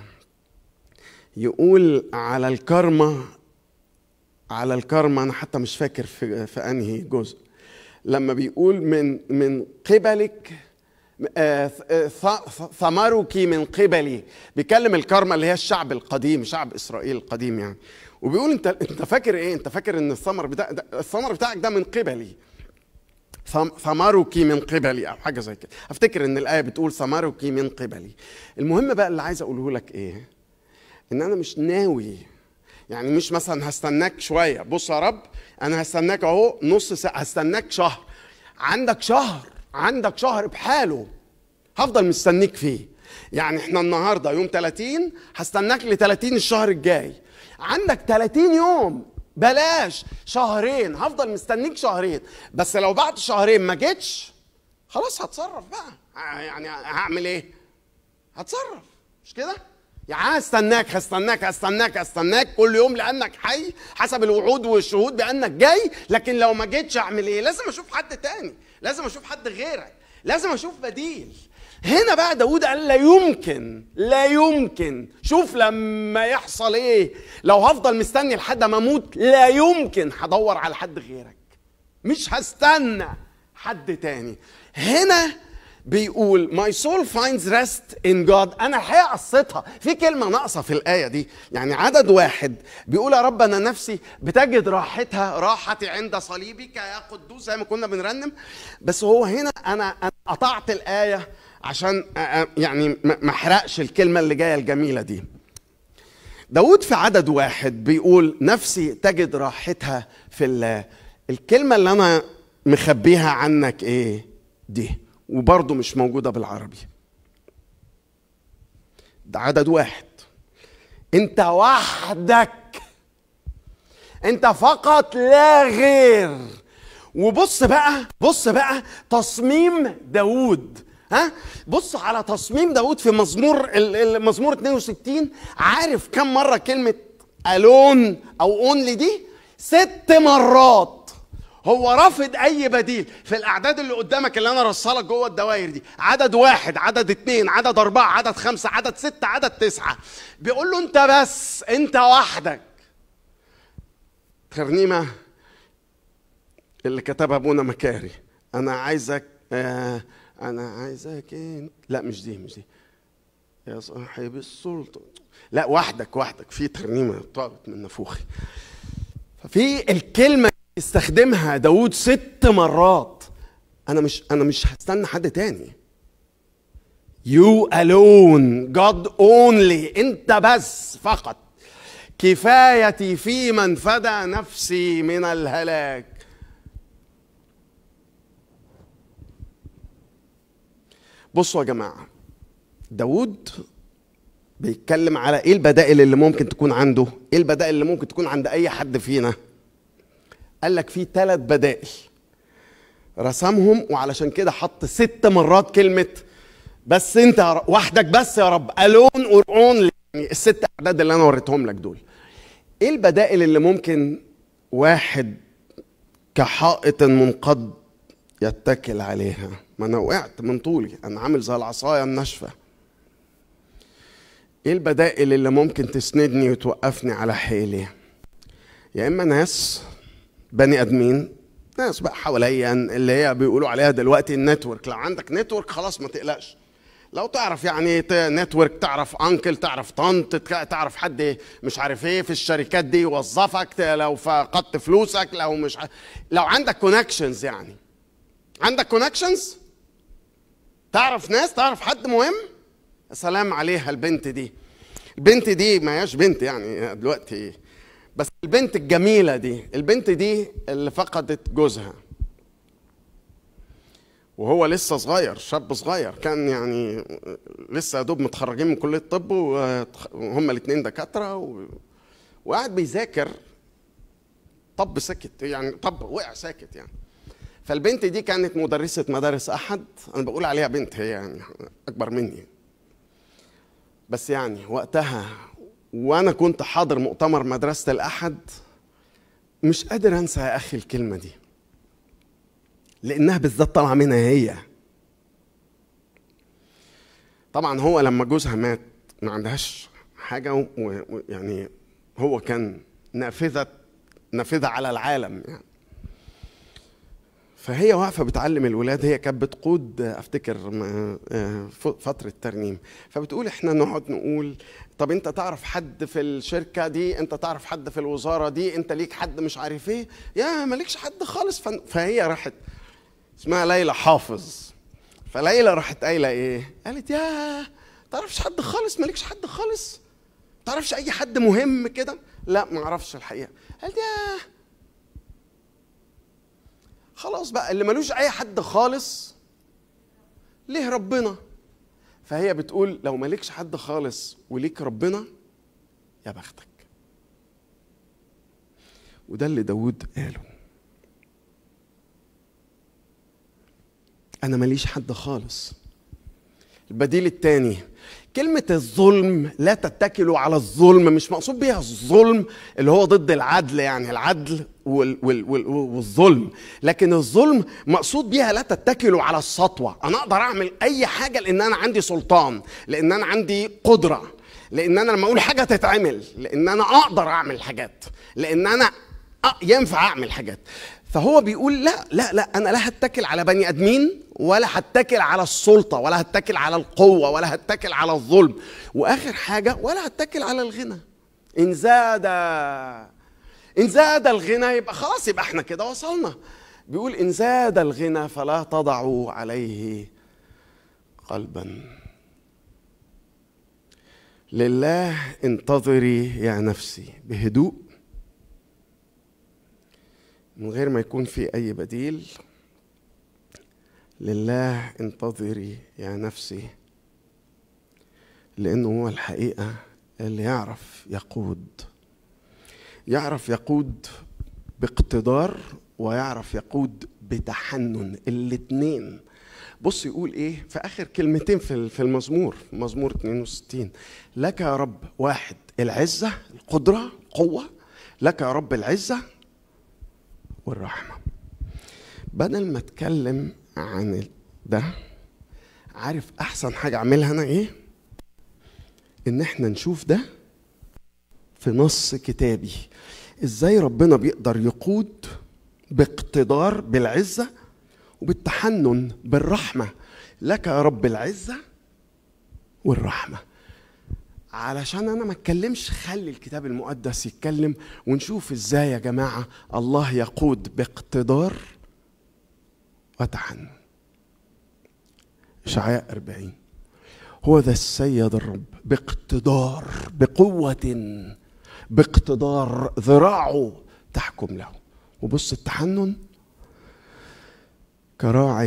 يقول على الكرمة على الكرمة أنا حتى مش فاكر في, في أنهي جزء لما بيقول من من قبلك آه، ث- ث- ثمرك من قبلي بيكلم الكرمة اللي هي الشعب القديم شعب إسرائيل القديم يعني وبيقول أنت أنت فاكر إيه؟ أنت فاكر إن الثمر بتاع ده الثمر بتاعك ده من قبلي ثم- ثمرك من قبلي او حاجه زي كده افتكر ان الايه بتقول ثمرك من قبلي المهم بقى اللي عايز اقوله لك ايه ان انا مش ناوي يعني مش مثلا هستناك شويه بص يا رب انا هستناك اهو نص ساعه هستناك شهر عندك شهر عندك شهر بحاله هفضل مستنيك فيه يعني احنا النهارده يوم 30 هستناك ل 30 الشهر الجاي عندك 30 يوم بلاش شهرين هفضل مستنيك شهرين بس لو بعد شهرين ما جيتش خلاص هتصرف بقى يعني هعمل ايه هتصرف مش كده يعني هستناك هستناك هستناك هستناك كل يوم لانك حي حسب الوعود والشهود بانك جاي لكن لو ما جيتش اعمل ايه لازم اشوف حد تاني لازم اشوف حد غيرك لازم اشوف بديل هنا بقى داود قال لا يمكن لا يمكن شوف لما يحصل ايه لو هفضل مستني لحد ما اموت لا يمكن هدور على حد غيرك مش هستنى حد تاني هنا بيقول my soul finds rest in God انا الحقيقه قصتها في كلمه ناقصه في الايه دي يعني عدد واحد بيقول يا رب انا نفسي بتجد راحتها راحتي عند صليبك يا قدوس زي ما كنا بنرنم بس هو هنا انا انا قطعت الايه عشان أ- أ- يعني ما ما احرقش الكلمه اللي جايه الجميله دي داود في عدد واحد بيقول نفسي تجد راحتها في الله الكلمة اللي أنا مخبيها عنك إيه دي وبرضه مش موجودة بالعربي ده عدد واحد أنت وحدك أنت فقط لا غير وبص بقى بص بقى تصميم داود ها بص على تصميم داود في مزمور ال- ال- مزمور 62 عارف كم مره كلمه الون او اونلي دي ست مرات هو رافض اي بديل في الاعداد اللي قدامك اللي انا رصلك جوه الدوائر دي عدد واحد عدد اتنين عدد اربعة عدد خمسة عدد ستة عدد تسعة بيقول له انت بس انت وحدك ترنيمه اللي كتبها ابونا مكاري انا عايزك آه انا عايزك انت لا مش دي مش دي يا صاحب السلطه لا وحدك وحدك في ترنيمه طارت من نفوخي ففي الكلمه استخدمها داود ست مرات انا مش انا مش هستنى حد تاني You alone God only انت بس فقط كفايتي في من فدى نفسي من الهلاك بصوا يا جماعة داود بيتكلم على ايه البدائل اللي ممكن تكون عنده ايه البدائل اللي ممكن تكون عند اي حد فينا قال لك في ثلاث بدائل رسمهم وعلشان كده حط ست مرات كلمة بس انت يا رب وحدك بس يا رب الون اور اونلي يعني الست اعداد اللي انا وريتهم لك دول ايه البدائل اللي ممكن واحد كحائط منقض يتكل عليها ما انا وقعت من طولي انا عامل زي العصايه الناشفه ايه البدائل اللي ممكن تسندني وتوقفني على حيلي يا اما ناس بني ادمين ناس بقى حواليا اللي هي بيقولوا عليها دلوقتي النتورك لو عندك نتورك خلاص ما تقلقش لو تعرف يعني ت- نتورك تعرف انكل تعرف طنط تك- تعرف حد مش عارف ايه في الشركات دي يوظفك ت- لو فقدت فلوسك لو مش ع... لو عندك كونكشنز يعني عندك كونكشنز تعرف ناس تعرف حد مهم سلام عليها البنت دي البنت دي ما هياش بنت يعني دلوقتي بس البنت الجميلة دي البنت دي اللي فقدت جوزها وهو لسه صغير شاب صغير كان يعني لسه يا دوب متخرجين من كلية طب وهم الاتنين دكاترة و... وقاعد بيذاكر طب سكت يعني طب وقع ساكت يعني فالبنت دي كانت مدرسة مدارس أحد أنا بقول عليها بنت هي يعني أكبر مني بس يعني وقتها وأنا كنت حاضر مؤتمر مدرسة الأحد مش قادر أنسى يا أخي الكلمة دي لأنها بالذات طالعة منها هي طبعا هو لما جوزها مات ما عندهاش حاجة ويعني هو كان نافذة نافذة على العالم يعني فهي واقفه بتعلم الولاد هي كانت بتقود افتكر م- آه، ف- فتره ترنيم فبتقول احنا نقعد نقول طب انت تعرف حد في الشركه دي انت تعرف حد في الوزاره دي انت ليك حد مش عارف ايه يا مالكش حد خالص فن- فهي راحت اسمها ليلى حافظ فليلى راحت قايله ايه قالت يا تعرفش حد خالص مالكش حد خالص تعرفش اي حد مهم كده لا ما اعرفش الحقيقه قالت يا خلاص بقى اللي ملوش اي حد خالص ليه ربنا فهي بتقول لو مالكش حد خالص وليك ربنا يا بختك وده اللي داود قاله انا ماليش حد خالص البديل الثاني كلمة الظلم لا تتكلوا على الظلم مش مقصود بيها الظلم اللي هو ضد العدل يعني العدل وال وال وال والظلم لكن الظلم مقصود بيها لا تتكلوا على السطوة أنا أقدر أعمل أي حاجة لأن أنا عندي سلطان لأن أنا عندي قدرة لأن أنا لما أقول حاجة تتعمل لأن أنا أقدر أعمل حاجات لأن أنا أ- ينفع أعمل حاجات فهو بيقول لا لا لا انا لا هتكل على بني ادمين ولا هتكل على السلطه ولا هتكل على القوه ولا هتكل على الظلم واخر حاجه ولا هتكل على الغنى ان زاد ان زاد الغنى يبقى خلاص يبقى احنا كده وصلنا بيقول ان زاد الغنى فلا تضعوا عليه قلبا لله انتظري يا نفسي بهدوء من غير ما يكون في أي بديل لله انتظري يا نفسي لأنه هو الحقيقة اللي يعرف يقود يعرف يقود باقتدار ويعرف يقود بتحنن الاتنين بص يقول ايه في اخر كلمتين في في المزمور مزمور 62 لك يا رب واحد العزه القدره قوه لك يا رب العزه والرحمة بدل ما اتكلم عن ال- ده عارف احسن حاجة اعملها انا ايه ان احنا نشوف ده في نص كتابي ازاي ربنا بيقدر يقود باقتدار بالعزة وبالتحنن بالرحمة لك يا رب العزة والرحمة علشان انا ما اتكلمش خلي الكتاب المقدس يتكلم ونشوف ازاي يا جماعه الله يقود باقتدار وتحنن اشعياء 40 هو ذا السيد الرب باقتدار بقوة باقتدار ذراعه تحكم له وبص التحنن كراع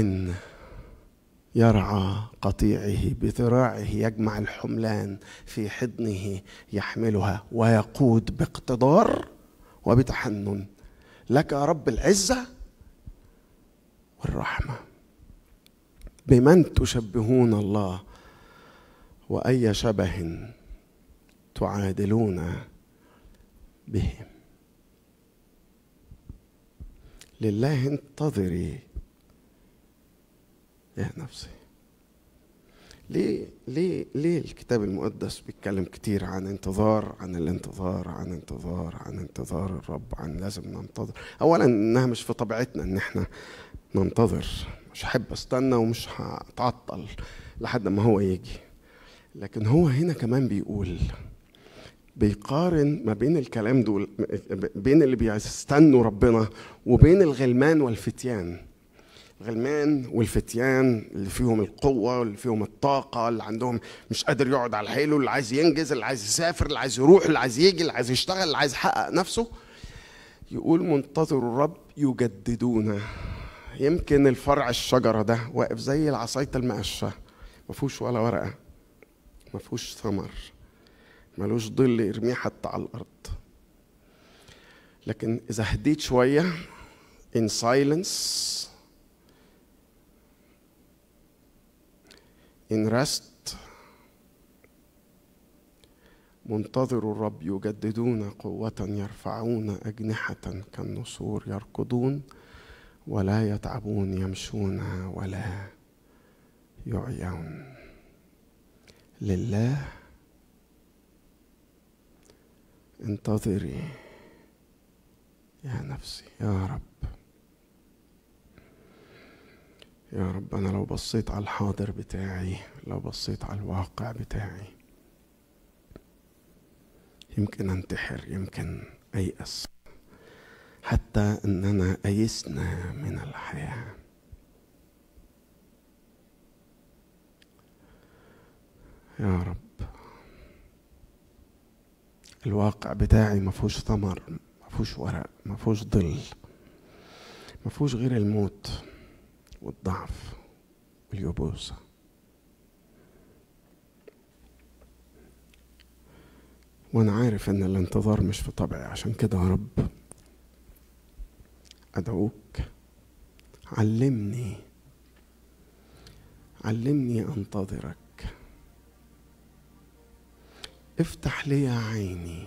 يرعى قطيعه بذراعه يجمع الحملان في حضنه يحملها ويقود باقتدار وبتحنن لك يا رب العزه والرحمه بمن تشبهون الله واي شبه تعادلون به لله انتظري يا نفسي ليه ليه ليه الكتاب المقدس بيتكلم كتير عن انتظار عن الانتظار عن انتظار عن انتظار الرب عن لازم ننتظر اولا انها مش في طبيعتنا ان احنا ننتظر مش هحب استنى ومش هتعطل لحد ما هو يجي لكن هو هنا كمان بيقول بيقارن ما بين الكلام دول بين اللي بيستنوا ربنا وبين الغلمان والفتيان الغلمان والفتيان اللي فيهم القوة واللي فيهم الطاقة اللي عندهم مش قادر يقعد على حيله اللي عايز ينجز اللي عايز يسافر اللي عايز يروح اللي عايز يجي اللي عايز يشتغل اللي عايز يحقق نفسه يقول منتظر الرب يجددون يمكن الفرع الشجرة ده واقف زي العصاية المقشة ما فيهوش ولا ورقة ما فيهوش ثمر ملوش ظل يرميه حتى على الأرض لكن إذا هديت شوية in silence in rest منتظر الرب يجددون قوة يرفعون أجنحة كالنسور يركضون ولا يتعبون يمشون ولا يعيون لله انتظري يا نفسي يا رب يا رب أنا لو بصيت على الحاضر بتاعي لو بصيت على الواقع بتاعي يمكن أنتحر يمكن أيأس حتى أننا أيسنا من الحياة يا رب الواقع بتاعي ما فيهوش ثمر ما فيهوش ورق ما فيهوش ظل ما فيهوش غير الموت والضعف واليبوسة وانا عارف ان الانتظار مش في طبعي عشان كده يا رب ادعوك علمني علمني انتظرك افتح لي عيني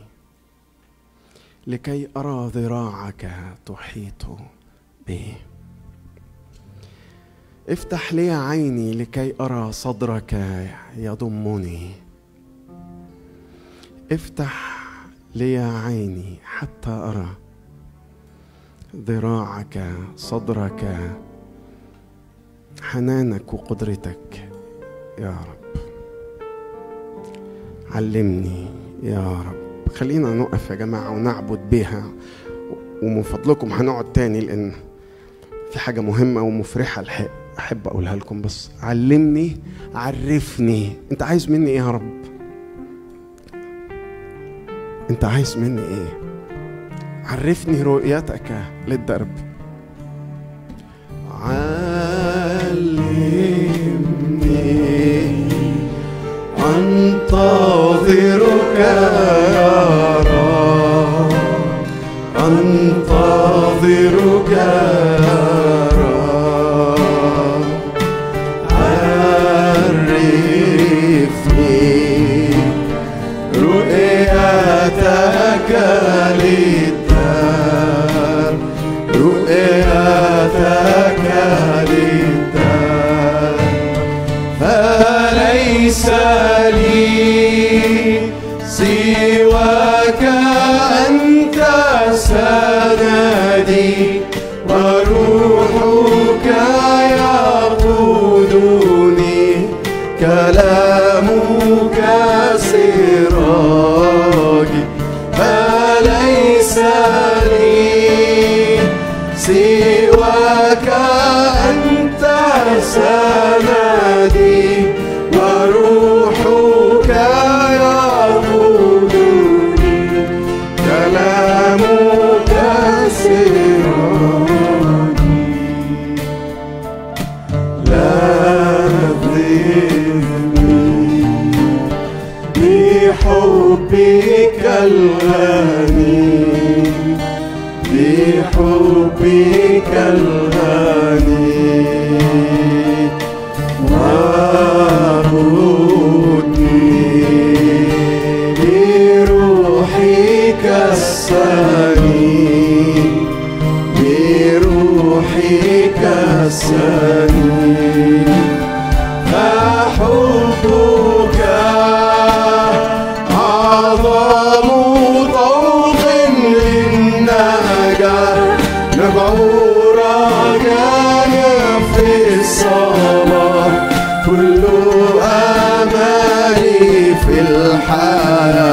لكي ارى ذراعك تحيط بي افتح لي عيني لكي ارى صدرك يضمني افتح لي عيني حتى ارى ذراعك صدرك حنانك وقدرتك يا رب علمني يا رب خلينا نقف يا جماعة ونعبد بها ومن فضلكم هنقعد تاني لأن في حاجة مهمة ومفرحة الحق أحب أقولها لكم بس علمني عرفني أنت عايز مني إيه يا رب أنت عايز مني إيه عرفني رؤيتك للدرب علمني أنتظرك يا رب أنتظرك يا رب عرفني رؤيتك للدار رؤيتك للدار فليس لي سواك أنت سندي وروحك يقودني كلامك سراجي فليس لي سواك أنت سندي وروحك الغني بحبك الغني وردني بروحك السني بروحك السني فحبك أعظم طوق للنجاة نبع رجانا في الصلاة كل أمالي في الحياة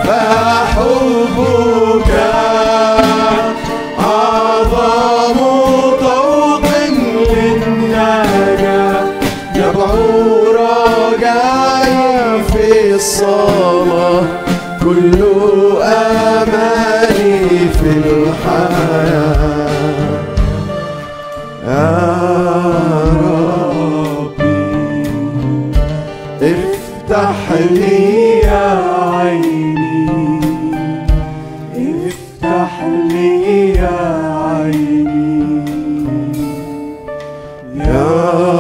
فحبك أعظم طوق للنجاة يبع رجايا في الصلاة كل أمالي في الحياة يا ربي افتح لي يا عيني افتح لي يا عيني يا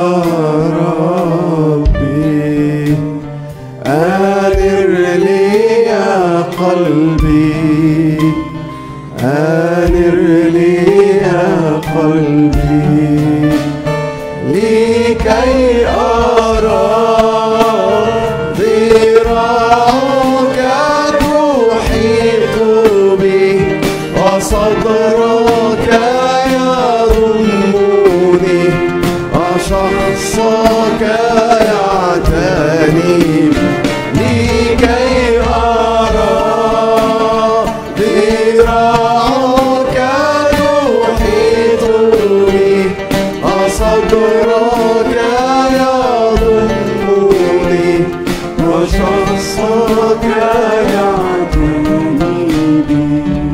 ربي آنر لي يا قلبي آنر لي يا قلبي لكي أرى ذراعك تحيط بي وصدرك يضمني وشخصك يعتني بي لكي أرى ذراعك تحيط بي وصدرك يضمني وشخصك يعتني بي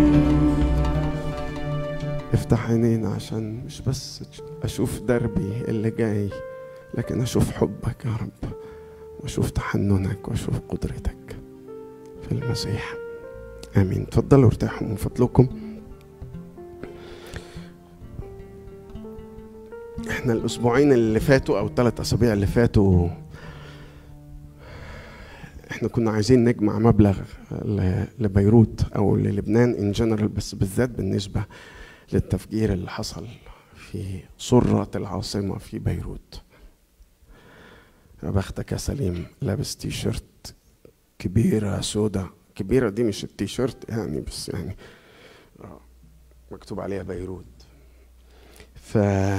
افتح عينينا عشان مش بس اشوف دربي اللي جاي لكن اشوف حبك يا رب واشوف تحننك واشوف قدرتك في المسيح امين تفضلوا ارتاحوا من فضلكم احنا الاسبوعين اللي فاتوا او الثلاث اسابيع اللي فاتوا احنا كنا عايزين نجمع مبلغ ل- لبيروت او للبنان ان جنرال بس بالذات بالنسبه للتفجير اللي حصل في سرة العاصمة في بيروت يا بختك يا سليم لابس تي شيرت كبيرة سودا كبيرة دي مش التي شيرت يعني بس يعني آه، مكتوب عليها بيروت ف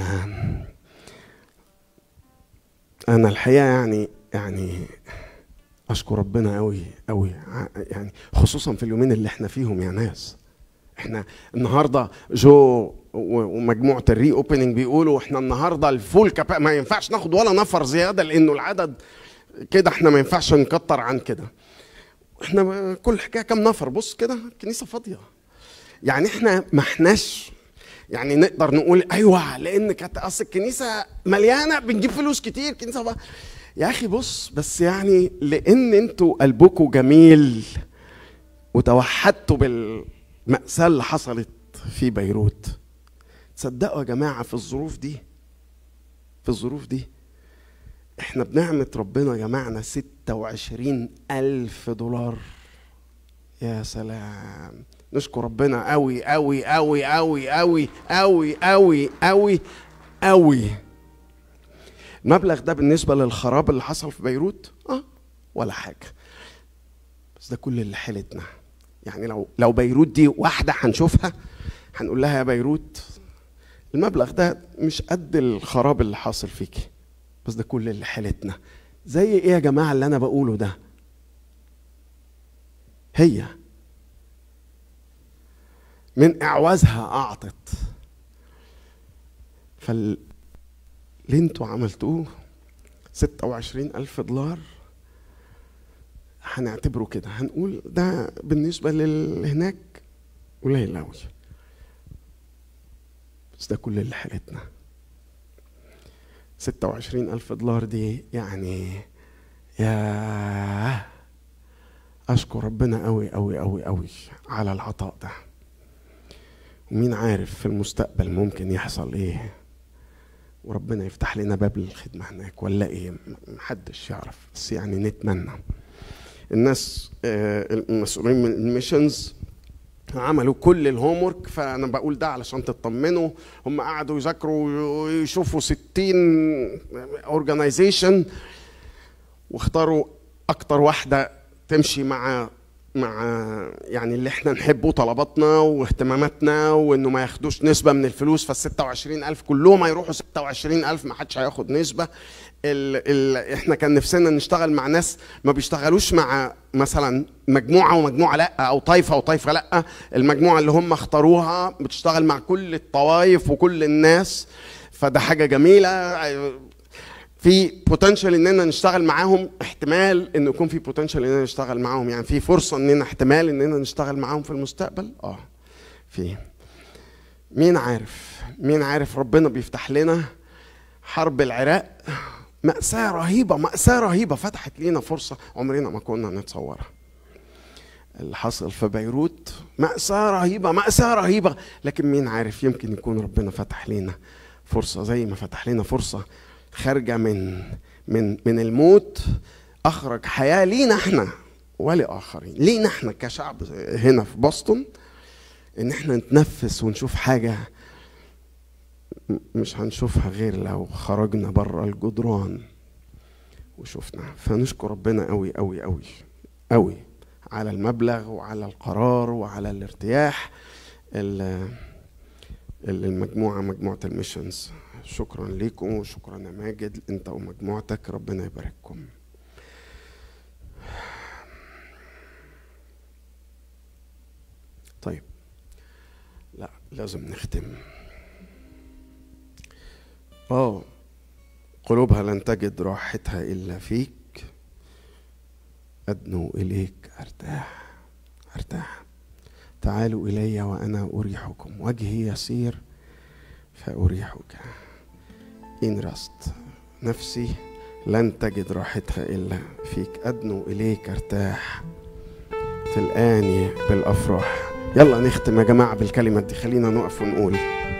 أنا الحقيقة يعني يعني أشكر ربنا أوي أوي ع- يعني خصوصا في اليومين اللي احنا فيهم يا ناس احنا النهارده جو و- ومجموعه الري اوبننج بيقولوا احنا النهارده الفول كابا ما ينفعش ناخد ولا نفر زياده لانه العدد كده احنا ما ينفعش نكتر عن كده احنا ب- كل حكايه كام نفر بص كده الكنيسه فاضيه يعني احنا ما احناش يعني نقدر نقول ايوه لان كانت اصل الكنيسه مليانه بنجيب فلوس كتير كنيسه بقى. يا اخي بص بس يعني لان انتوا قلبكم جميل وتوحدتوا بالمأساة اللي حصلت في بيروت تصدقوا يا جماعة في الظروف دي في الظروف دي احنا بنعمة ربنا جمعنا ستة وعشرين ألف دولار يا سلام نشكر ربنا قوي قوي قوي قوي قوي قوي قوي قوي قوي المبلغ ده بالنسبة للخراب اللي حصل في بيروت اه ولا حاجة بس ده كل اللي حيلتنا يعني لو لو بيروت دي واحدة هنشوفها هنقول لها يا بيروت المبلغ ده مش قد الخراب اللي حاصل فيكي بس ده كل اللي حيلتنا زي ايه يا جماعة اللي انا بقوله ده هي من اعوازها اعطت فال اللي انتوا عملتوه ستة وعشرين ألف دولار هنعتبره كده هنقول ده بالنسبة للي هناك قليل أوي بس ده كل اللي حالتنا ستة وعشرين ألف دولار دي يعني يا اشكر ربنا قوي قوي قوي قوي على العطاء ده ومين عارف في المستقبل ممكن يحصل ايه وربنا يفتح لنا باب للخدمة هناك ولا ايه م- محدش يعرف بس يعني نتمنى الناس آه، المسؤولين من الميشنز عملوا كل الهوم ورك فانا بقول ده علشان تطمنوا هم قعدوا يذاكروا ويشوفوا 60 اورجانيزيشن واختاروا اكتر واحده تمشي مع مع يعني اللي احنا نحبه طلباتنا واهتماماتنا وانه ما ياخدوش نسبه من الفلوس فال 26000 كلهم هيروحوا 26000 ما حدش هياخد نسبه ال ال احنا كان نفسنا نشتغل مع ناس ما بيشتغلوش مع مثلا مجموعه ومجموعه لا او طائفه وطائفه لا المجموعه اللي هم اختاروها بتشتغل مع كل الطوائف وكل الناس فده حاجه جميله في بوتنشال اننا نشتغل معاهم احتمال ان يكون في بوتنشال اننا نشتغل معاهم يعني في فرصه اننا احتمال اننا نشتغل معاهم في المستقبل اه في مين عارف مين عارف ربنا بيفتح لنا حرب العراق مأساة رهيبة مأساة رهيبة فتحت لينا فرصة عمرنا ما كنا نتصورها اللي حصل في بيروت مأساة رهيبة مأساة رهيبة لكن مين عارف يمكن يكون ربنا فتح لينا فرصة زي ما فتح لنا فرصة خارجة من من من الموت أخرج حياة لينا احنا ولآخرين لينا احنا كشعب هنا في بoston إن احنا نتنفس ونشوف حاجة م- مش هنشوفها غير لو خرجنا بره الجدران وشفنا فنشكر ربنا قوي قوي قوي قوي على المبلغ وعلى القرار وعلى الارتياح ال- ال- المجموعة مجموعة الميشنز شكرا لكم وشكرا يا ماجد انت ومجموعتك ربنا يبارككم طيب لا لازم نختم اه قلوبها لن تجد راحتها الا فيك ادنو اليك ارتاح ارتاح تعالوا الي وانا اريحكم وجهي يسير فاريحك ان رست نفسي لن تجد راحتها الا فيك ادنو اليك ارتاح تلقاني بالافراح يلا نختم يا جماعه بالكلمه دي خلينا نقف ونقول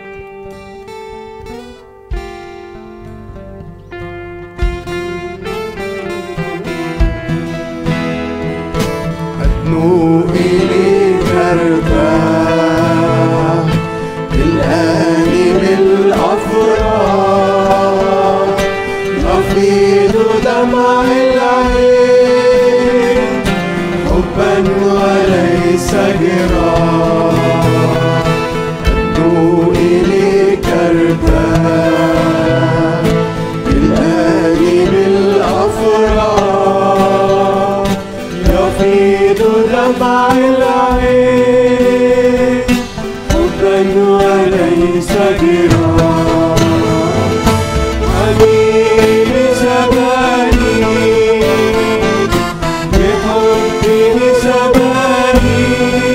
أدنو إليك ارتاح الآن بالأفراح يفيض دمع العين حبا وليس جراح أدنو إليك ارتاح الآن بالأفراح يفيض دمع العين حبا وليس جراح حبيب زماني بحبه سباني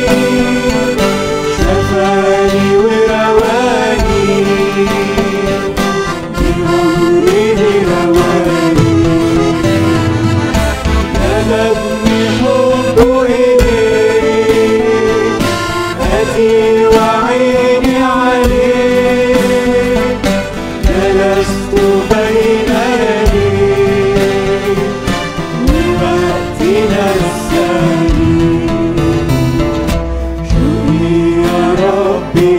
شفاني ورواني بنوره رواني غلبني حبه إليك أتي وعيني عليك جلست بين يديك ووقتنا السليم شوقي يا ربي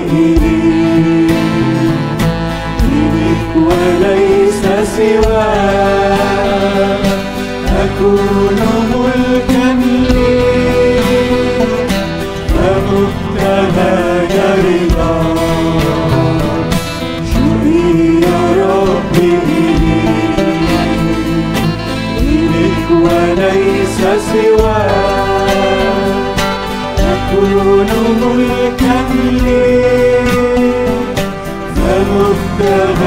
إليك إليك وليس سواك أكون ملكا ليك فمبتهج رضاك شوقي يا ربي إليك إليك وليس سواك أكون ملكا ليك فمبتهج